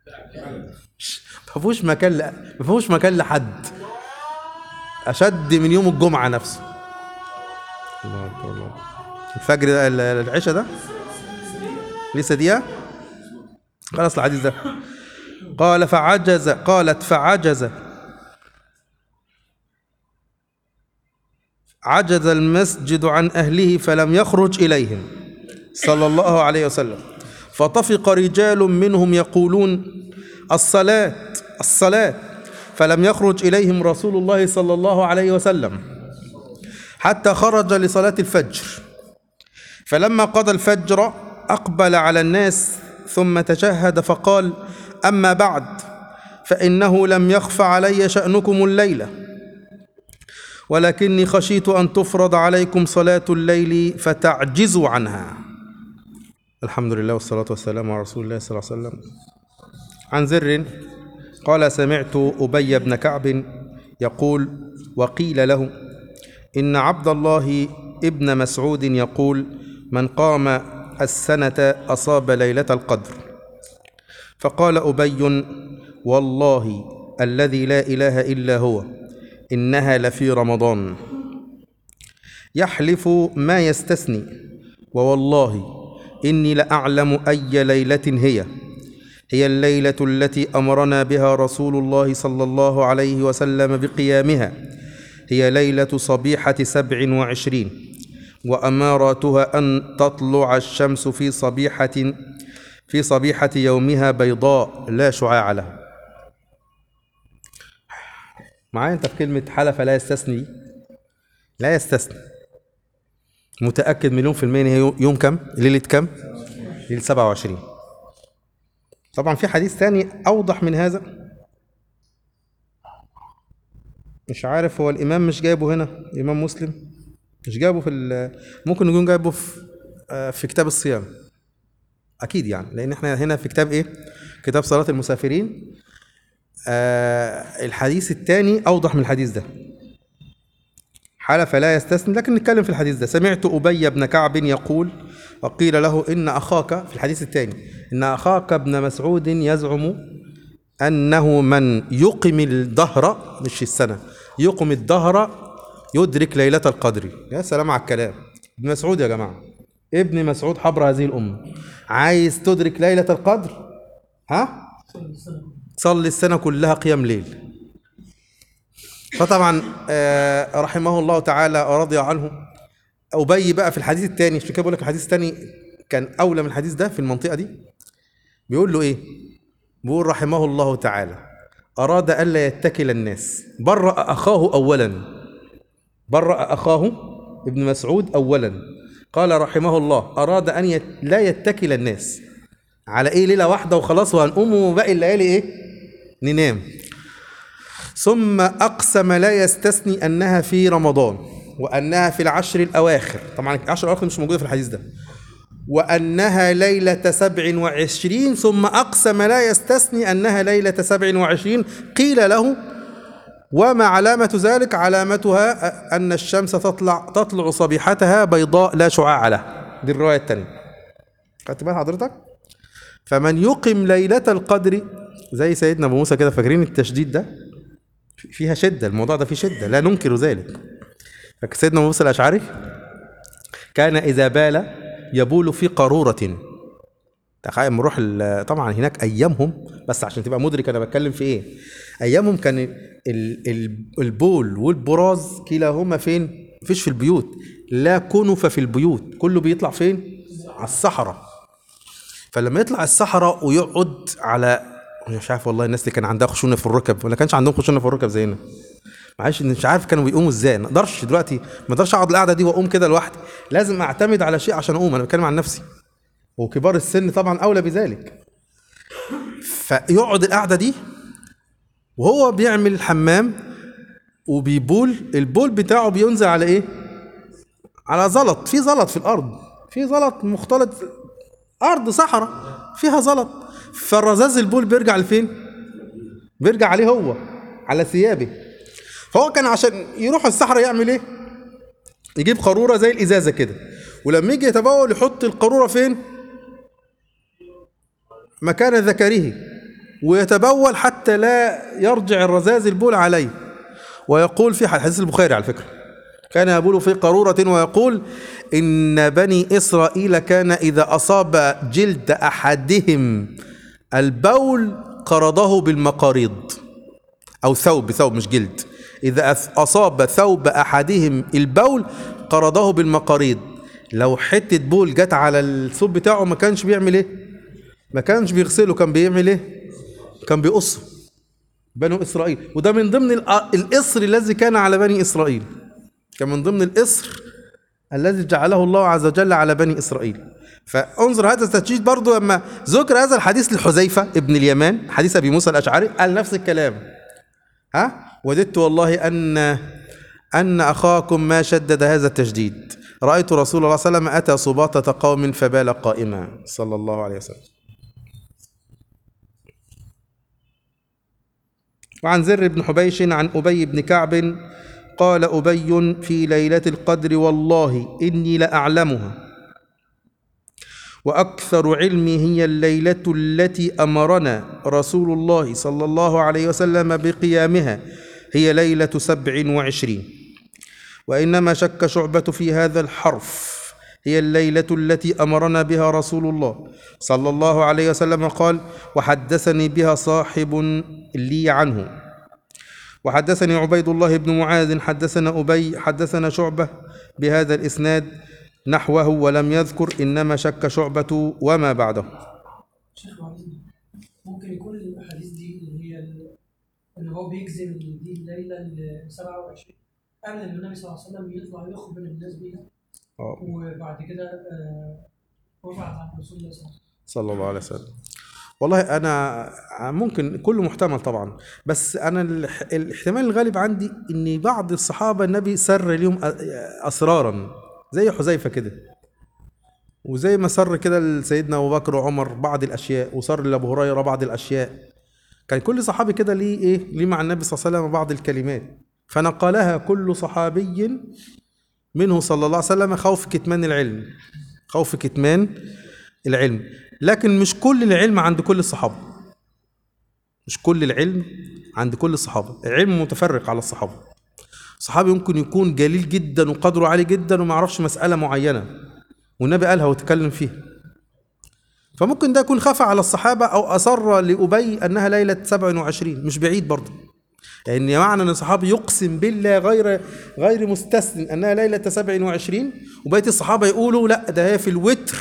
ما فيهوش مكان ل- ما فيهوش مكان لحد أشد من يوم الجمعة نفسه الله أكبر الله الفجر ده ال- العشاء ده لسه دقيقة خلاص الحديث ده قال فعجز قالت فعجز عجز المسجد عن أهله فلم يخرج إليهم صلى الله عليه وسلم فطفق رجال منهم يقولون الصلاة الصلاة فلم يخرج إليهم رسول الله صلى الله عليه وسلم حتى خرج لصلاة الفجر فلما قضى الفجر أقبل على الناس ثم تشهد فقال أما بعد فإنه لم يخف علي شأنكم الليلة ولكني خشيت أن تفرض عليكم صلاة الليل فتعجزوا عنها الحمد لله والصلاة والسلام على رسول الله صلى الله عليه وسلم عن زر قال سمعت أبي بن كعب يقول وقيل له إن عبد الله ابن مسعود يقول من قام السنة أصاب ليلة القدر فقال أبي والله الذي لا إله إلا هو إنها لفي رمضان يحلف ما يستثني ووالله إني لأعلم أي ليلة هي هي الليلة التي أمرنا بها رسول الله صلى الله عليه وسلم بقيامها هي ليلة صبيحة سبع وعشرين وأماراتها أن تطلع الشمس في صبيحة في صبيحة يومها بيضاء لا شعاع لها معايا انت في كلمة حلف لا يستثني دي؟ لا يستثني متأكد مليون في المية إن هي يوم- يوم كم؟ ليلة كم؟ ليلة 27 طبعا في حديث ثاني أوضح من هذا مش عارف هو الامام مش جايبه هنا امام مسلم مش جايبه في ال- ممكن يكون جايبه في آه، في كتاب الصيام اكيد يعني لان احنا هنا في كتاب ايه كتاب صلاه المسافرين آه الحديث الثاني اوضح من الحديث ده حلف لا يستثني لكن نتكلم في الحديث ده سمعت ابي بن كعب يقول وقيل له ان اخاك في الحديث الثاني ان اخاك ابن مسعود يزعم انه من يقم الدهر مش السنه يقم الدهر يدرك ليله القدر يا سلام على الكلام ابن مسعود يا جماعه ابن مسعود حبر هذه الامه عايز تدرك ليله القدر ها صلي السنه كلها قيام ليل فطبعا آه، رحمه الله تعالى ورضي عنه أبي بقى في الحديث الثاني عشان كده بقول لك الحديث الثاني كان أولى من الحديث ده في المنطقة دي بيقول له إيه؟ بيقول رحمه الله تعالى أراد ألا يتكل الناس برأ أخاه أولا برأ أخاه ابن مسعود أولا قال رحمه الله أراد أن يت... لا يتكل الناس على إيه ليلة واحدة وخلاص وهنقوم وباقي الليالي إيه؟ ننام ثم أقسم لا يستثني أنها في رمضان وأنها في العشر الأواخر طبعا العشر الأواخر مش موجودة في الحديث ده وأنها ليلة سبع وعشرين ثم أقسم لا يستثني أنها ليلة سبع وعشرين قيل له وما علامة ذلك علامتها أن الشمس تطلع تطلع صبيحتها بيضاء لا شعاع لها دي الرواية الثانية خدت بال حضرتك فمن يقم ليلة القدر زي سيدنا أبو موسى كده فاكرين التشديد ده فيها شدة الموضوع ده فيه شدة لا ننكر ذلك فك- سيدنا أبو موسى الأشعري كان إذا بال يبول في قارورة تخيل نروح ال- طبعا هناك أيامهم بس عشان تبقى مدرك أنا بتكلم في إيه أيامهم كان ال- ال- البول والبراز كلاهما فين مفيش في البيوت لا كنف في البيوت كله بيطلع فين على الصحراء فلما يطلع الصحراء ويقعد على مش عارف والله الناس اللي كان عندها خشونه في الركب ولا كانش عندهم خشونه في الركب زينا معلش مش عارف كانوا بيقوموا ازاي ما اقدرش دلوقتي ما اقدرش اقعد القعده دي واقوم كده لوحدي لازم اعتمد على شيء عشان اقوم انا بتكلم عن نفسي وكبار السن طبعا اولى بذلك فيقعد القعده دي وهو بيعمل الحمام وبيبول البول بتاعه بينزل على ايه على زلط في زلط في الارض في زلط مختلط ارض صحراء فيها زلط فالرذاذ البول بيرجع لفين بيرجع عليه هو على ثيابه فهو كان عشان يروح الصحراء يعمل ايه يجيب قاروره زي الازازه كده ولما يجي يتبول يحط القاروره فين مكان ذكره ويتبول حتى لا يرجع الرذاذ البول عليه ويقول في حديث البخاري على فكره كان يبول في قارورة ويقول إن بني إسرائيل كان إذا أصاب جلد أحدهم البول قرضه بالمقاريض أو ثوب ثوب مش جلد إذا أث- أصاب ثوب أحدهم البول قرضه بالمقاريض لو حتة بول جت على الثوب بتاعه ما كانش بيعمل إيه؟ ما كانش بيغسله كان بيعمل إيه؟ كان بيقصه بنو إسرائيل وده من ضمن الأ- الإصر الذي كان على بني إسرائيل كان من ضمن الإصر الذي جعله الله عز وجل على بني إسرائيل فانظر هذا التشديد برضو لما ذكر هذا الحديث لحذيفة ابن اليمان حديث أبي موسى الأشعري قال نفس الكلام ها وددت والله أن أن أخاكم ما شدد هذا التشديد رأيت رسول الله صلى الله عليه وسلم أتى سباطة قوم فبال قائما صلى الله عليه وسلم وعن زر بن حبيش عن أبي بن كعب قال أبي في ليلة القدر والله إني لأعلمها وأكثر علمي هي الليلة التي أمرنا رسول الله صلى الله عليه وسلم بقيامها هي ليلة سبع وعشرين وإنما شك شعبة في هذا الحرف هي الليلة التي أمرنا بها رسول الله صلى الله عليه وسلم قال وحدثني بها صاحب لي عنه وحدثني عبيد الله بن معاذ حدثنا أبي حدثنا شعبة بهذا الإسناد نحوه ولم يذكر إنما شك شعبة وما بعده شيخ وعيد، ممكن يكون الاحاديث دي اللي هي ال- اللي هو بيجزم ان دي الليله ال 27 قبل ما النبي صلى الله عليه وسلم يطلع يخبر الناس بيها آه. وبعد كده آه، رفعت عن رسول الله صلى الله عليه وسلم صلى الله عليه وسلم والله انا ممكن كله محتمل طبعا بس انا الح- الاحتمال الغالب عندي ان بعض الصحابه النبي سر لهم أ- اسرارا زي حذيفه كده وزي ما سر كده لسيدنا ابو بكر وعمر بعض الاشياء وسر لابو هريره بعض الاشياء كان كل صحابي كده ليه ايه ليه مع النبي صلى الله عليه وسلم بعض الكلمات فنقلها كل صحابي منه صلى الله عليه وسلم خوف كتمان العلم خوف كتمان العلم لكن مش كل العلم عند كل الصحابة مش كل العلم عند كل الصحابة العلم متفرق على الصحابة صحابي يمكن يكون جليل جدا وقدره عالي جدا وما يعرفش مسألة معينة والنبي قالها وتكلم فيها فممكن ده يكون خفى على الصحابة أو أصر لأبي أنها ليلة 27 مش بعيد برضه لأن معنى أن الصحابي يقسم بالله غير غير مستثن أنها ليلة 27 وبقية الصحابة يقولوا لا ده هي في الوتر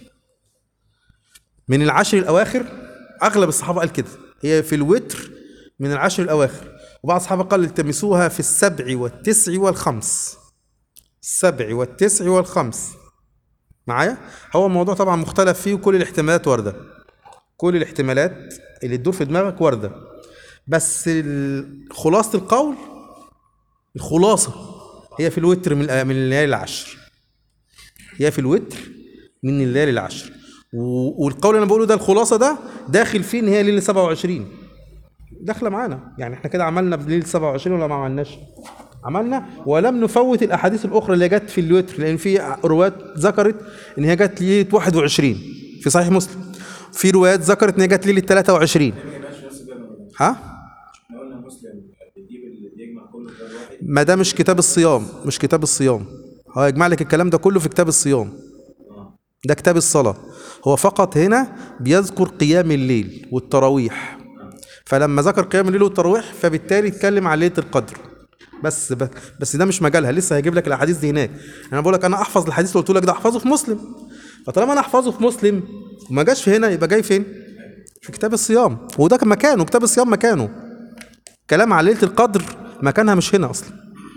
من العشر الأواخر أغلب الصحابة قال كده هي في الوتر من العشر الأواخر وبعض الصحابة قال التمسوها في السبع والتسع والخمس السبع والتسع والخمس معايا هو الموضوع طبعا مختلف فيه وكل الاحتمالات واردة كل الاحتمالات اللي تدور في دماغك واردة بس ال- خلاصة القول الخلاصة هي في الوتر من من الليالي العشر هي في الوتر من الليالي العشر و- والقول اللي انا بقوله ده الخلاصة ده داخل فيه ان هي ليلة 27 داخله معانا يعني احنا كده عملنا بليله 27 ولا ما عملناش عملنا ولم نفوت الاحاديث الاخرى اللي جت في الوتر لان في روايات ذكرت ان هي جت ليله 21 في صحيح مسلم في روايات ذكرت ان هي جت ليله 23 ما يبقاش نفس ده ما ها احنا قلنا مسلم بيجيب اللي بيجمع كله في باب واحد ما ده مش كتاب الصيام مش كتاب الصيام هو يجمع لك الكلام ده كله في كتاب الصيام ده كتاب الصلاة هو فقط هنا بيذكر قيام الليل والتراويح فلما ذكر قيام الليل والتراويح فبالتالي اتكلم عن ليلة القدر بس ب- بس ده مش مجالها لسه هيجيب لك الاحاديث دي هناك انا بقول لك انا احفظ الحديث اللي قلت لك ده احفظه في مسلم فطالما انا احفظه في مسلم وما جاش في هنا يبقى جاي فين في كتاب الصيام وده كان مكانه كتاب الصيام مكانه كلام عن ليله القدر مكانها مش هنا اصلا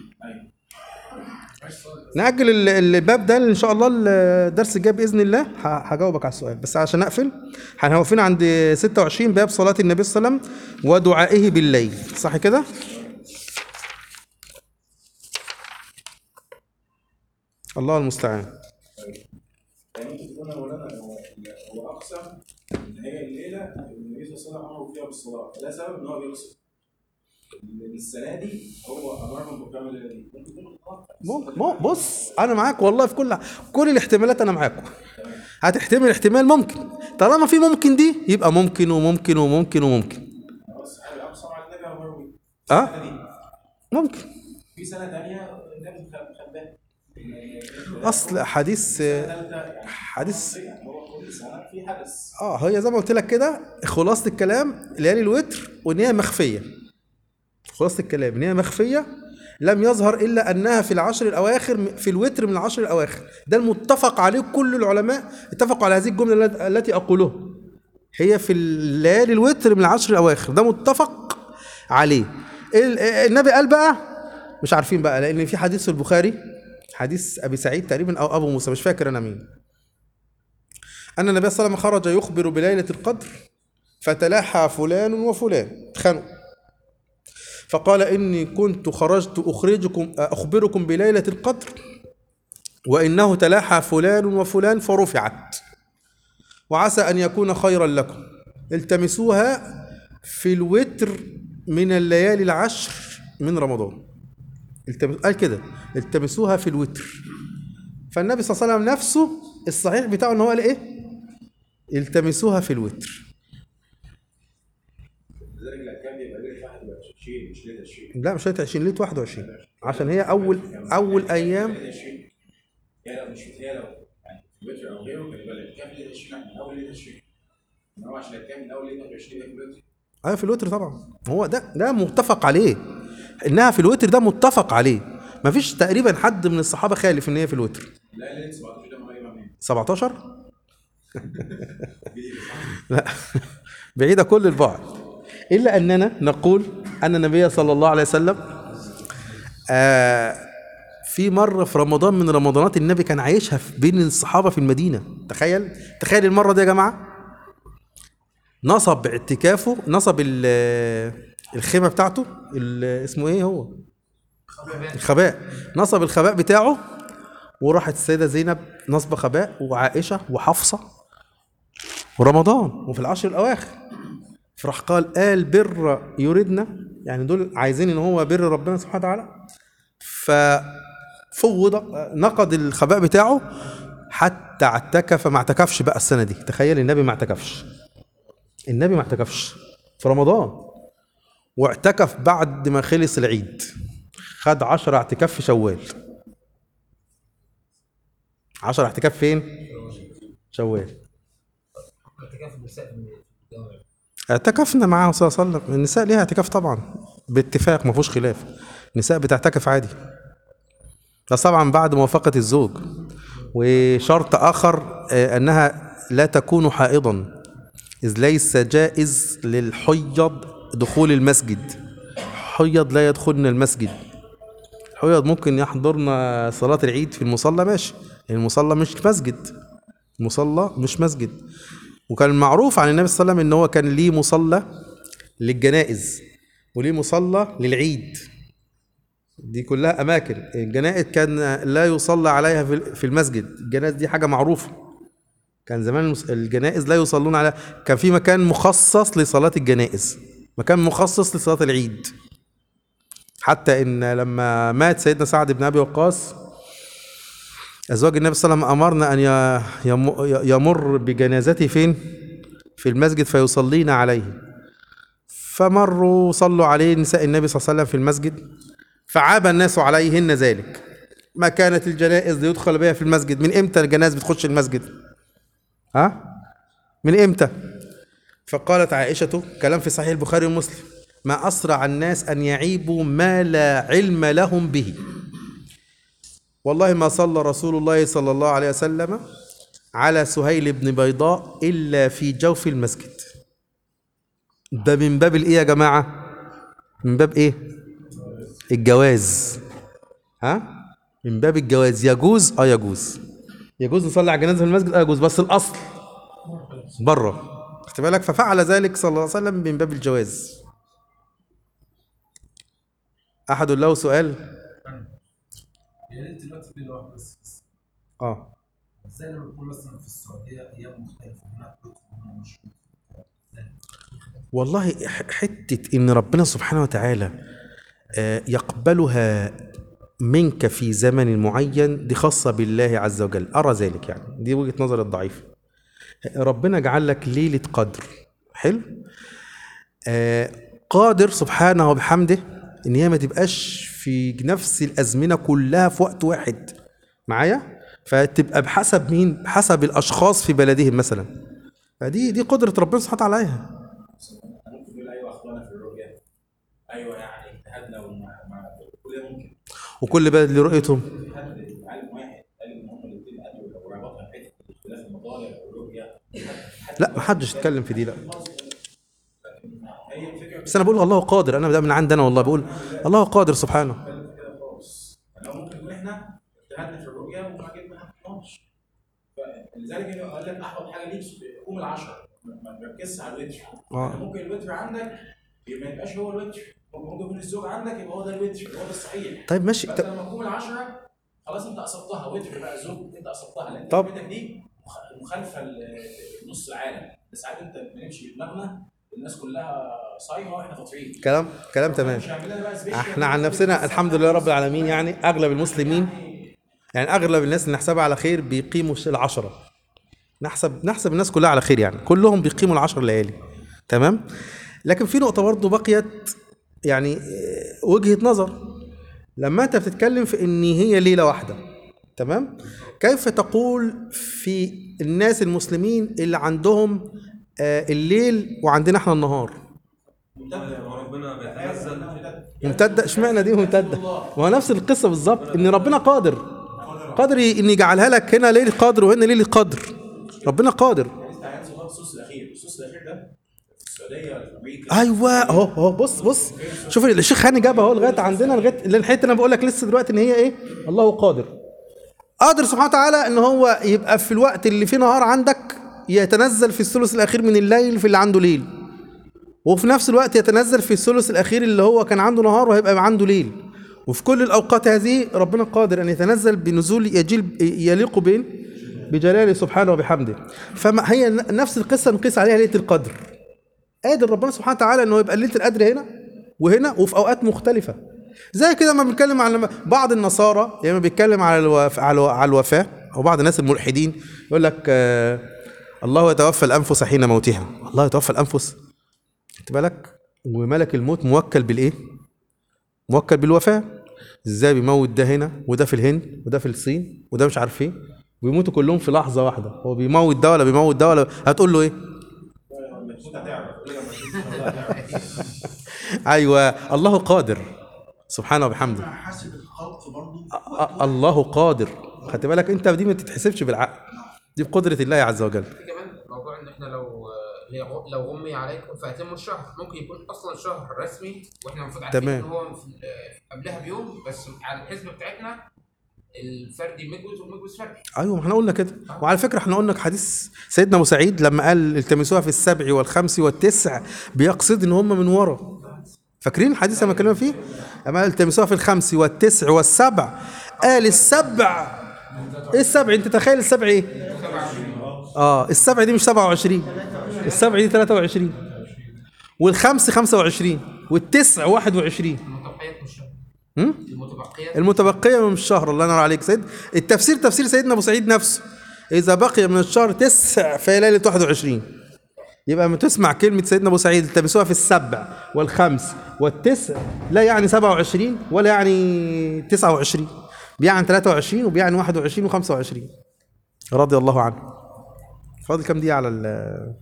نأجل ال- الباب ده ان شاء الله الدرس الجاي باذن الله ه- هجاوبك على السؤال بس عشان اقفل احنا واقفين عند 26 باب صلاه النبي صلى الله عليه وسلم ودعائه بالليل صح كده الله المستعان يعني ممكن تكون يا مولانا هو هو اقسم ان هي الليله النبي صلى الله عليه وسلم امر فيها بالصلاه فده سبب ان هو بيقسم إن السنه دي هو امرهم بقيام الليله دي ممكن يكون غلط. ممكن مو- بص انا معاك والله في كل كل الاحتمالات انا معاكم هتحتمل احتمال ممكن طالما في ممكن دي يبقى ممكن وممكن وممكن وممكن هو الصحابي اقسم على النبي امره بيه اه السنة دي. ممكن في سنه ثانيه النبي خد بالك اصل حديث ثالثه يعني حديث يعني هو كل سنه في حدث اه هي زي ما قلت لك كده خلاصه الكلام ليالي الوتر وان هي مخفيه خلاصه الكلام ان هي مخفيه لم يظهر الا انها في العشر الاواخر في الوتر من العشر الاواخر ده المتفق عليه كل العلماء اتفقوا على هذه الجمله الت- التي اقولها هي في الليالي الوتر من العشر الاواخر ده متفق عليه ال- النبي قال بقى مش عارفين بقى لان في حديث في البخاري حديث ابي سعيد تقريبا او ابو موسى مش فاكر انا مين أن النبي صلى الله عليه وسلم خرج يخبر بليلة القدر فتلاحى فلان وفلان اتخانقوا فقال إني كنت خرجت أخرجكم أخبركم بليلة القدر وإنه تلاحى فلان وفلان فرفعت وعسى أن يكون خيرا لكم التمسوها في الوتر من الليالي العشر من رمضان التمس... قال كده التمسوها في الوتر فالنبي صلى الله عليه وسلم نفسه الصحيح بتاعه ان هو قال ايه التمسوها في الوتر لذلك الاركان بيبقى ليله 21 مش ليله 20 لا مش ليله 20 ليله 21 عشان هي اول اول ايام ليله 20 هي لو مش هي لو يعني في الوتر او غيره كان يبقى الاركان ليله 20 من اول ليله 20 ان هو عشان الاركان من اول ليله 21 يبقى في الوتر ايوه في الوتر طبعا هو ده ده متفق عليه انها في الوتر ده متفق عليه مفيش تقريبا حد من الصحابه خالف ان هي في الوتر لا ليله 17 ده قريبه منين 17 لا بعيدة كل البعد إلا أننا نقول أن النبي صلى الله عليه وسلم آه في مرة في رمضان من رمضانات النبي كان عايشها في- بين الصحابة في المدينة تخيل تخيل المرة دي يا جماعة نصب اعتكافه نصب ال- الخيمه بتاعته ال- اسمه ايه هو الخباء نصب الخباء بتاعه وراحت السيده زينب نصب خباء وعائشه وحفصه ورمضان وفي العشر الاواخر فراح قال قال بر يريدنا يعني دول عايزين ان هو بر ربنا سبحانه وتعالى ففوض نقض الخباء بتاعه حتى اعتكف ما اعتكفش بقى السنه دي تخيل النبي ما اعتكفش النبي ما اعتكفش في رمضان واعتكف بعد ما خلص العيد خد عشرة اعتكاف في شوال عشرة اعتكاف فين؟ شوال اعتكاف النساء في الجامع اعتكفنا معاه صلى الله عليه وسلم النساء ليها اعتكاف طبعا باتفاق ما فيهوش خلاف النساء بتعتكف عادي بس طبعا بعد موافقة الزوج وشرط آخر آه، أنها لا تكون حائضا إذ ليس جائز للحيض دخول المسجد حيض لا يدخلن المسجد الحيض ممكن يحضرنا صلاة العيد في المصلى ماشي المصلى مش مسجد المصلى مش مسجد وكان معروف عن النبي صلى الله عليه وسلم ان هو كان ليه مصلى للجنائز وليه مصلى للعيد دي كلها اماكن الجنائز كان لا يصلى عليها في في المسجد الجنائز دي حاجه معروفه كان زمان المس- الجنائز لا يصلون على كان في مكان مخصص لصلاه الجنائز مكان مخصص لصلاه العيد حتى ان لما مات سيدنا سعد بن ابي وقاص ازواج النبي صلى الله عليه وسلم امرنا ان ي- يم- يمر بجنازته فين في المسجد فيصلين عليه فمروا صلوا عليه نساء النبي صلى الله عليه وسلم في المسجد فعاب الناس عليهن ذلك ما كانت الجنائز ليدخل بها في المسجد من امتى الجنائز بتخش المسجد ها من امتى فقالت عائشة كلام في صحيح البخاري ومسلم ما أسرع الناس أن يعيبوا ما لا علم لهم به والله ما صلى رسول الله صلى الله عليه وسلم على سهيل بن بيضاء إلا في جوف المسجد ده من باب الإيه يا جماعة من باب إيه الجواز ها من باب الجواز يجوز اه يجوز يجوز نصلي على الجنازه في المسجد اه يجوز بس الاصل بره خدت بالك ففعل ذلك صلى الله عليه وسلم من باب الجواز احد له سؤال يا ريت دلوقتي في واحد بس بس. اه ازاي لما يكون مثلا في السعوديه ايام مختلفه هناك كتب وهنا مش والله ح- حتة إن ربنا سبحانه وتعالى آه، يقبلها منك في زمن معين دي خاصة بالله عز وجل أرى ذلك يعني دي وجهة نظر الضعيفة ربنا جعل لك ليلة قدر حلو آه، قادر سبحانه وبحمده إن هي ما تبقاش في نفس الأزمنة كلها في وقت واحد معايا فتبقى بحسب مين بحسب الأشخاص في بلدهم مثلا فدي دي قدرة ربنا سبحانه وتعالى عليها ممكن نقول ايوه اخطانا في الرؤيه ايوه يعني اجتهدنا وما ما- كل ده ممكن وكل بلد لرؤيتهم في حد عالم واحد قال ان هم الاثنين قالوا لو ربطنا حته اختلاف المطالع والرؤيه لا ما حدش اتكلم في دي لا هي الفكره بس انا بقول الله قادر انا ده من عندنا والله بقول الله قادر سبحانه في كده خالص لو ممكن نقول احنا اجتهدنا في الرؤيه وما جبنا ما حطيناش فلذلك هنا قال لك احفظ حاجه ليك قوم العشره ما ما تركزش على الوتر آه. يعني ممكن الوتر عندك ما يبقاش هو الوتر ممكن يكون الزوج عندك يبقى هو ده الوتر هو ده الصحيح طيب ماشي فانت طب لما تقوم العشرة خلاص انت قصدتها وتر بقى زوج انت قصدتها لان طب. كلمتك دي مخ- مخالفه ل- لنص العالم بس ساعات انت بنمشي بدماغنا الناس كلها صايمه واحنا فاطرين كلام كلام تمام مش هعمل لنا بقى سبيشال احنا عن نفسنا الحمد لله رب العالمين يعني اغلب المسلمين يعني اغلب الناس اللي نحسبها على خير بيقيموا العشرة نحسب نحسب الناس كلها على خير يعني كلهم بيقيموا العشر ليالي تمام لكن في نقطة برضه بقيت يعني آه، وجهة نظر لما انت بتتكلم في ان هي ليلة واحدة تمام كيف تقول في الناس المسلمين اللي عندهم آه، الليل وعندنا احنا النهار وربنا بيتنزل ممتدة اشمعنى دي ممتدة؟ ما هو نفس القصة بالظبط ان ربنا قادر قادر ي- ان يجعلها لك هنا ليلة قدر وهنا ليلة قدر ربنا قادر لسه عايز لغايه السوس الاخير السوس الاخير ده في السعوديه ولا في امريكا ايوه اهو اهو بص بص شوف الشيخ هاني جابها اهو لغايه عندنا لغايه الحته انا بقول لك لسه دلوقتي ان هي ايه الله قادر قادر سبحانه وتعالى ان هو يبقى في الوقت اللي فيه نهار عندك يتنزل في الثلث الاخير من الليل في اللي عنده ليل وفي نفس الوقت يتنزل في الثلث الاخير اللي هو كان عنده نهار وهيبقى عنده ليل وفي كل الاوقات هذه ربنا قادر ان يتنزل بنزول يجيل يليق بين بجلاله سبحانه وبحمده فما هي نفس القصه نقيس عليها ليله القدر قادر ربنا سبحانه وتعالى انه يبقى ليله القدر هنا وهنا وفي اوقات مختلفه زي كده ما بنتكلم عن بعض النصارى لما بيتكلم على الوف... على الو- على الوفاه او بعض الناس الملحدين يقول لك آه الله يتوفى الانفس حين موتها الله يتوفى الانفس خدت بالك وملك الموت موكل بالايه موكل بالوفاه ازاي بيموت ده هنا وده في الهند وده في الصين وده مش عارف ايه ويموتوا كلهم في لحظه واحده هو بيموت ده ولا بيموت ده ولا هتقول له ايه المفروض هتعرف لما تشوف الله هتعرف. ايوه الله قادر سبحانه وبحمده مع حاسب الخلق برضه أ- الله قادر خدت بالك انت دي ما تتحسبش بالعقل دي بقدره الله عز وجل في كمان موضوع ان احنا لو هي غ- لو غمي عليكم فاتموا الشهر ممكن يكون اصلا شهر رسمي واحنا المفروض عارفين تمام. ان هو في- قبلها بيوم بس على الحسبه بتاعتنا الفردي مجوز والمجوز فردي ايوه ما احنا قلنا كده وعلى فكره احنا قلنا حديث سيدنا ابو سعيد لما قال التمسوها في السبع والخمس والتسع بيقصد ان هم من ورا فاكرين الحديث لما اتكلمنا فيه اما قال التمسوها في الخمس والتسع والسبع قال السبع ايه السبع انت تخيل السبع ايه اه السبع دي مش 27 السبع دي 23 والخمس 25 والتسع 21 المتبقيات مش شهر هم؟ المتبقيات المتبقية من الشهر الله ينور عليك سيد التفسير تفسير سيدنا أبو سعيد نفسه إذا بقي من الشهر تسع في ليلة 21 يبقى لما تسمع كلمة سيدنا أبو سعيد التمسوها في السبع والخمس والتسع لا يعني 27 ولا يعني 29 بيعني 23 وبيعني 21 و25 رضي الله عنه فاضل كام دقيقة على ال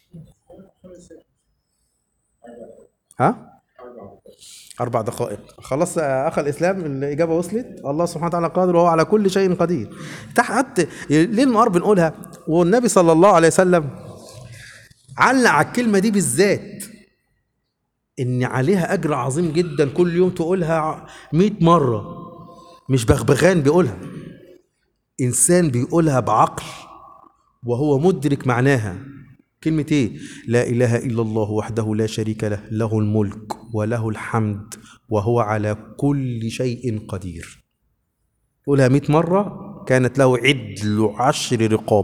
ها؟ أربع دقائق خلاص يا أخ الإسلام الإجابة وصلت الله سبحانه وتعالى قادر وهو على كل شيء قدير تحت ليه النهار بنقولها والنبي صلى الله عليه وسلم علق على الكلمة دي بالذات إن عليها أجر عظيم جدا كل يوم تقولها 100 مرة مش بغبغان بيقولها إنسان بيقولها بعقل وهو مدرك معناها كلمة إيه؟ لا إله إلا الله وحده لا شريك له له الملك وله الحمد وهو على كل شيء قدير قولها مئة مرة كانت له عدل عشر رقاب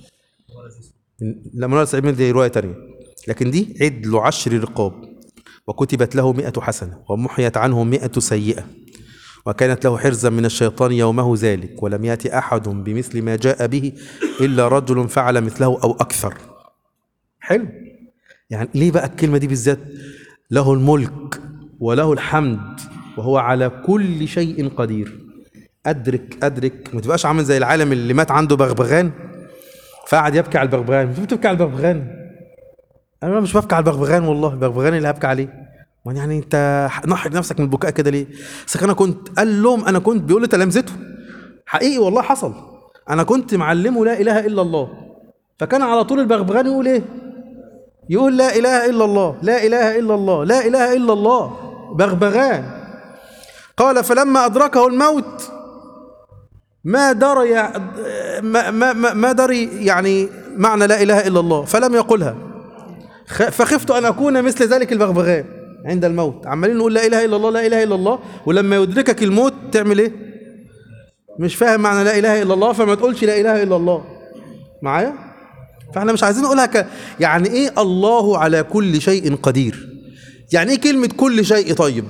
لا منال سعيد دي رواية تانية لكن دي عدل عشر رقاب وكتبت له مئة حسنة ومحيت عنه مئة سيئة وكانت له حرزا من الشيطان يومه ذلك ولم يأتي أحد بمثل ما جاء به إلا رجل فعل مثله أو أكثر حلو يعني ليه بقى الكلمة دي بالذات له الملك وله الحمد وهو على كل شيء قدير أدرك أدرك ما تبقاش عامل زي العالم اللي مات عنده بغبغان فقعد يبكي على البغبغان انت بتبكي على البغبغان انا مش ببكي على البغبغان والله البغبغان اللي هبكي عليه ما يعني انت نحرج نفسك من البكاء كده ليه؟ بس انا كنت قال لهم انا كنت بيقول لتلامذته حقيقي والله حصل انا كنت معلمه لا اله الا الله فكان على طول البغبغان يقول ايه؟ يقول لا اله الا الله لا اله الا الله لا اله الا الله بغبغان قال فلما ادركه الموت ما دري ما ما ما, ما دري يعني معنى لا اله الا الله فلم يقلها خ- فخفت ان اكون مثل ذلك البغبغان عند الموت عمالين نقول لا اله الا الله لا اله الا الله ولما يدركك الموت تعمل ايه مش فاهم معنى لا اله الا الله فما تقولش لا اله الا الله معايا فاحنا مش عايزين نقولها ك... يعني ايه الله على كل شيء قدير يعني ايه كلمة كل شيء طيب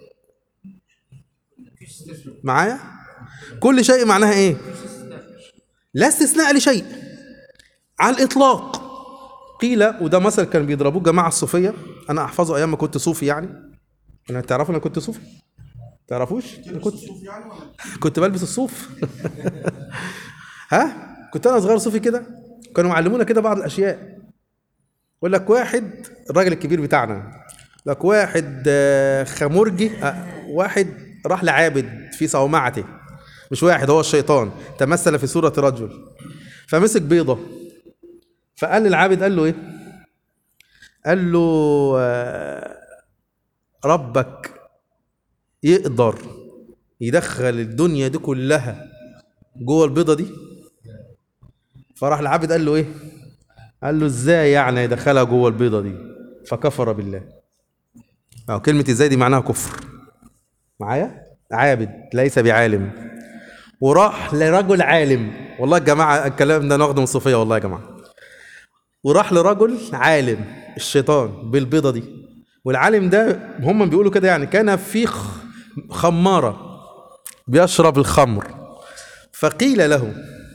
معايا كل شيء معناها ايه لا استثناء لشيء على الاطلاق قيل وده مثل كان بيضربوه الجماعه الصوفيه انا احفظه ايام ما كنت صوفي يعني انا تعرفوا انا كنت صوفي تعرفوش انا كنت كنت بلبس الصوف ها كنت انا صغير صوفي كده كانوا معلمونا كده بعض الاشياء يقول لك واحد الراجل الكبير بتاعنا يقول لك واحد آه، خمرجي آه، واحد راح لعابد في صومعته مش واحد هو الشيطان تمثل في صورة رجل فمسك بيضة فقال للعابد قال له ايه قال له آه، ربك يقدر يدخل الدنيا دي كلها جوه البيضة دي فراح العابد قال له ايه قال له ازاي يعني يدخلها جوه البيضه دي فكفر بالله أو كلمة ازاي دي معناها كفر معايا عابد ليس بعالم وراح لرجل عالم والله يا جماعة الكلام ده ناخده من الصوفية والله يا جماعة وراح لرجل عالم الشيطان بالبيضة دي والعالم ده هم بيقولوا كده يعني كان في خ- خمارة بيشرب الخمر فقيل له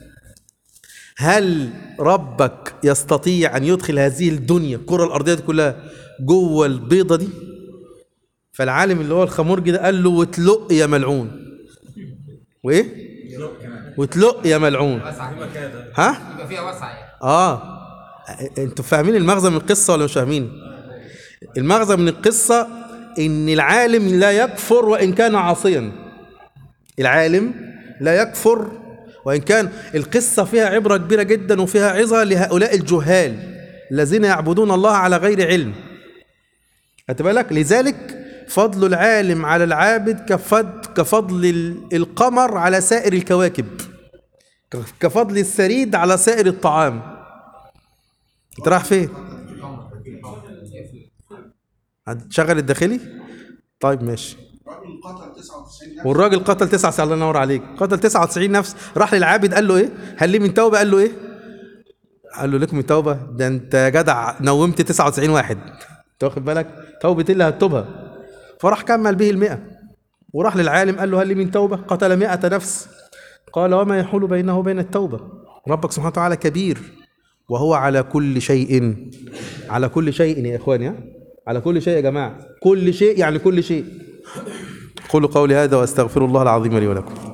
هل ربك يستطيع أن يدخل هذه الدنيا الكرة الأرضية دي كلها جوه البيضة دي فالعالم اللي هو الخمرجي ده قال له وتلق يا ملعون وإيه وتلق يا ملعون وسع ها يبقى فيها وسع يعني اه انتوا فاهمين المغزى من القصه ولا مش فاهمين المغزى من القصه ان العالم لا يكفر وان كان عاصيا العالم لا يكفر وان كان القصه فيها عبره كبيره جدا وفيها عظه لهؤلاء الجهال الذين يعبدون الله على غير علم خدت بالك لذلك فضل العالم على العابد كفضل كفضل ال- القمر على سائر الكواكب كفضل الثريد على سائر الطعام انت رايح فين هتشغل الداخلي طيب ماشي راجل قتل 99 نفس والراجل قتل 99 الله ينور عليك قتل 99 نفس راح للعابد قال له ايه هل لي من توبه قال له ايه قال له لك من توبه ده انت يا جدع نومت 99 واحد انت واخد بالك توبه إيه اللي هتتوبها فراح كمل به المئة وراح للعالم قال له هل لي من توبه قتل 100 نفس قال وما يحول بينه وبين التوبه ربك سبحانه وتعالى كبير وهو على كل شيء على كل شيء يا اخواني ها؟ على كل شيء يا جماعه كل شيء يعني كل شيء قولوا قولي هذا واستغفر الله العظيم لي ولكم